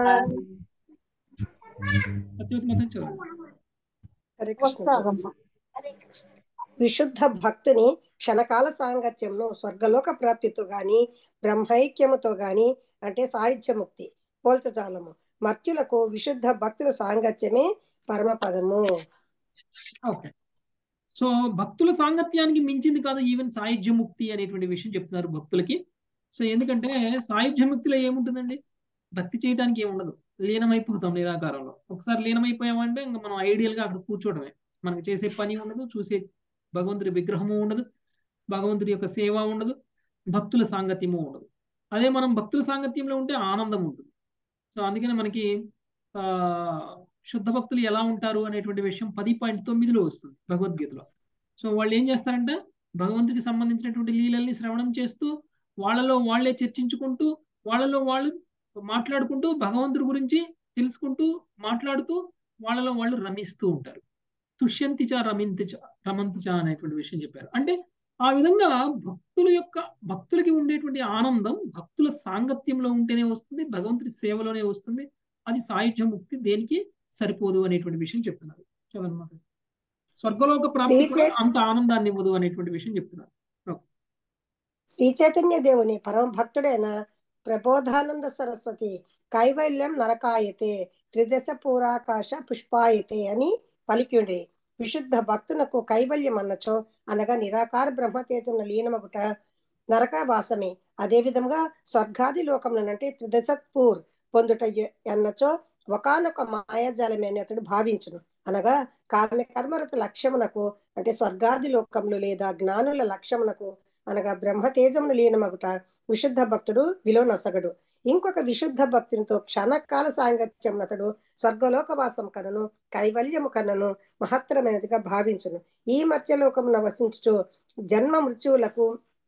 సత్యవతి మాత చదవండి హరే కృష్ణ విశుద్ధ భక్తుని క్షణకాల సాంగత్యంను స్వర్గలోక ప్రాప్తితో గాని బ్రహ్మైక్యముతో గాని అంటే సాహిత్యముక్తి పోల్చజాలము మర్చులకు విశుద్ధ భక్తుల సాంగత్యమే పరమపదము ఓకే సో భక్తుల సాంగత్యానికి మించింది కాదు ఈవెన్ సాయుధ్య ముక్తి అనేటువంటి విషయం చెప్తున్నారు భక్తులకి సో ఎందుకంటే సాయుధ్య ముక్తిలో ఏముంటుందండి భక్తి చేయడానికి ఏముండదు లీనమైపోతాం నిరాకారంలో ఒకసారి లీనమైపోయామంటే ఇంకా మనం ఐడియల్ గా అక్కడ కూర్చోవడమే మనకు చేసే పని ఉండదు చూసే భగవంతుడి విగ్రహము ఉండదు భగవంతుడి యొక్క సేవ ఉండదు భక్తుల సాంగత్యము ఉండదు అదే మనం భక్తుల సాంగత్యంలో ఉంటే ఆనందం ఉంటుంది సో అందుకనే మనకి ఆ శుద్ధ భక్తులు ఎలా ఉంటారు అనేటువంటి విషయం పది పాయింట్ తొమ్మిదిలో వస్తుంది భగవద్గీతలో సో వాళ్ళు ఏం చేస్తారంటే భగవంతుడికి సంబంధించినటువంటి లీలల్ని శ్రవణం చేస్తూ వాళ్ళలో వాళ్ళే చర్చించుకుంటూ వాళ్ళలో వాళ్ళు మాట్లాడుకుంటూ భగవంతుడి గురించి తెలుసుకుంటూ మాట్లాడుతూ వాళ్ళలో వాళ్ళు రమిస్తూ ఉంటారు తుష్యంతిచ రమింతిచ రమంతిచ అనేటువంటి విషయం చెప్పారు అంటే ఆ విధంగా భక్తుల యొక్క భక్తులకి ఉండేటువంటి ఆనందం భక్తుల సాంగత్యంలో ఉంటేనే వస్తుంది భగవంతుడి సేవలోనే వస్తుంది అది సాయుధ్య ముక్తి దేనికి సరిపోదు అనేటువంటి విషయం చెప్తున్నారు చదవనమాట స్వర్గలోక ప్రాప్తి కూడా శ్రీచే- అంత ఆనందాన్ని ఇవ్వదు అనేటువంటి విషయం చెప్తున్నారు శ్రీ చైతన్య దేవుని పరమ భక్తుడైన ప్రబోధానంద సరస్వతి కైవల్యం నరకాయతే త్రిదశ పూరాకాశ పుష్పాయతే అని పలికిండి విశుద్ధ భక్తునకు కైవల్యం అన్నచో అనగా నిరాకార బ్రహ్మతేజన లీనమగుట నరకవాసమే అదే విధంగా స్వర్గాది లోకమునంటే త్రిదశపూర్ పొందుట ఎ- అన్నచో ఒకనొక మాయాజాలమే అని అతడు భావించును అనగా కామ్య కర్మరత లక్ష్యమునకు అంటే స్వర్గాది లోకములు లేదా జ్ఞానుల లక్ష్యమునకు అనగా బ్రహ్మ తేజమును లీనమగుట విశుద్ధ భక్తుడు విలోనొసగడు ఇంకొక విశుద్ధ భక్తునితో క్షణకాల సాంగత్యం అతడు స్వర్గలోకవాసం కనను కైవల్యము కనను మహత్తరమైనదిగా భావించును ఈ మత్స్యలోకమున వసించుచు జన్మ మృత్యువులకు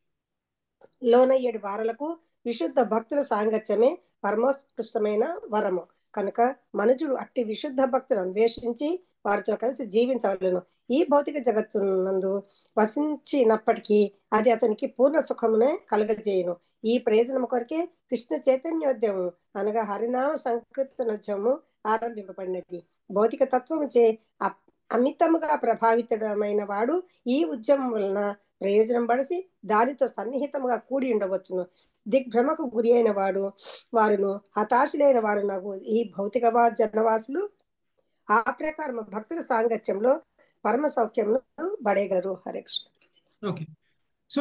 లోనయ్యేడు వారలకు విశుద్ధ భక్తుల సాంగత్యమే పరమోత్కృష్టమైన వరము కనుక మనుజుడు అట్టి విశుద్ధ భక్తులను అన్వేషించి వారితో కలిసి జీవించవలను ఈ భౌతిక జగత్తునందు వసించినప్పటికీ అది అతనికి పూర్ణ సుఖమునే కలుగజేయును ఈ ప్రయోజనం కొరకే కృష్ణ చైతన్యోద్యమం అనగా హరినామ సంకీర్తనోద్యమము ఆరంభింపబడినది భౌతిక తత్వముచే అ- అమితముగా ప్రభావితమైన వాడు ఈ ఉద్యమం వలన ప్రయోజనం పడిసి దానితో సన్నిహితముగా కూడి ఉండవచ్చును దిగ్భ్రమకు గురి అయిన వాడు వారును హతాశులైన వారు నాకు ఈ భౌతిక జనవాసులు ఆ ప్రకారం భక్తుల సాంగత్యంలో పరమ సౌఖ్యమును పడేయగలరు హరే కృష్ణ ఓకే సో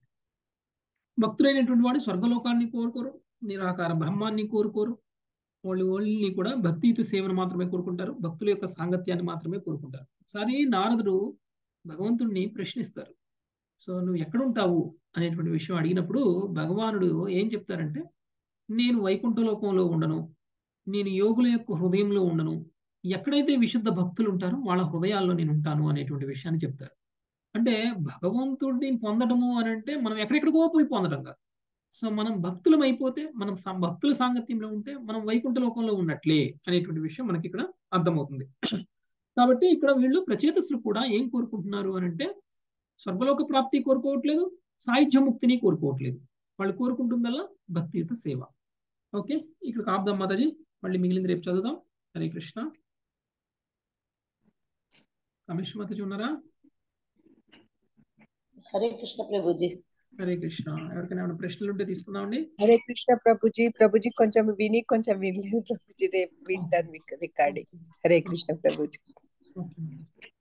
భక్తులైనటువంటి వాడు స్వర్గలోకాన్ని కోరుకోరు నిరాకార బ్రహ్మాన్ని కోరుకోరు వాళ్ళు ఓన్లీ కూడా భక్తియుత సేవను మాత్రమే కోరుకుంటారు భక్తుల యొక్క సాంగత్యాన్ని మాత్రమే కోరుకుంటారు ఒకసారి నారదుడు భగవంతుణ్ణి ప్రశ్నిస్తారు సో నువ్వు ఎక్కడుంటావు అనేటువంటి విషయం అడిగినప్పుడు భగవానుడు ఏం చెప్తారంటే నేను వైకుంఠ లోకంలో ఉండను నేను యోగుల యొక్క హృదయంలో ఉండను ఎక్కడైతే విశుద్ధ భక్తులు ఉంటారో వాళ్ళ హృదయాల్లో నేను ఉంటాను అనేటువంటి విషయాన్ని చెప్తారు అంటే భగవంతుడిని పొందడము అని అంటే మనం ఎక్కడెక్కడికో పోయి పొందడం కాదు సో మనం భక్తులం అయిపోతే మనం సం- భక్తుల సాంగత్యంలో ఉంటే మనం వైకుంఠ లోకంలో ఉన్నట్లే అనేటువంటి విషయం మనకి ఇక్కడ అర్థమవుతుంది కాబట్టి ఇక్కడ వీళ్ళు ప్రచేతసులు కూడా ఏం కోరుకుంటున్నారు అని అంటే స్వర్గలోక ప్రాప్తి కోరుకోవట్లేదు సాయుధ్య ముక్తిని కోరుకోవట్లేదు వాళ్ళు కోరుకుంటుందల్లా భక్తియుత సేవ ఓకే ఇక్కడ ఆపుదాం మాతాజీ మళ్ళీ మిగిలింది రేపు చదువుదాం హరే కృష్ణ రమేష్ మాతాజీ ఉన్నారా హరే కృష్ణ ప్రభుజీ హరే కృష్ణ ఎవరికైనా ఏమైనా ప్రశ్నలు ఉంటే తీసుకుందామండి హరే కృష్ణ ప్రభుజీ ప్రభుజీ కొంచెం విని కొంచెం వినలేదు ప్రభుజీ రేపు వింటాను మీకు రికార్డింగ్ హరే కృష్ణ ప్రభుజీ ఓకే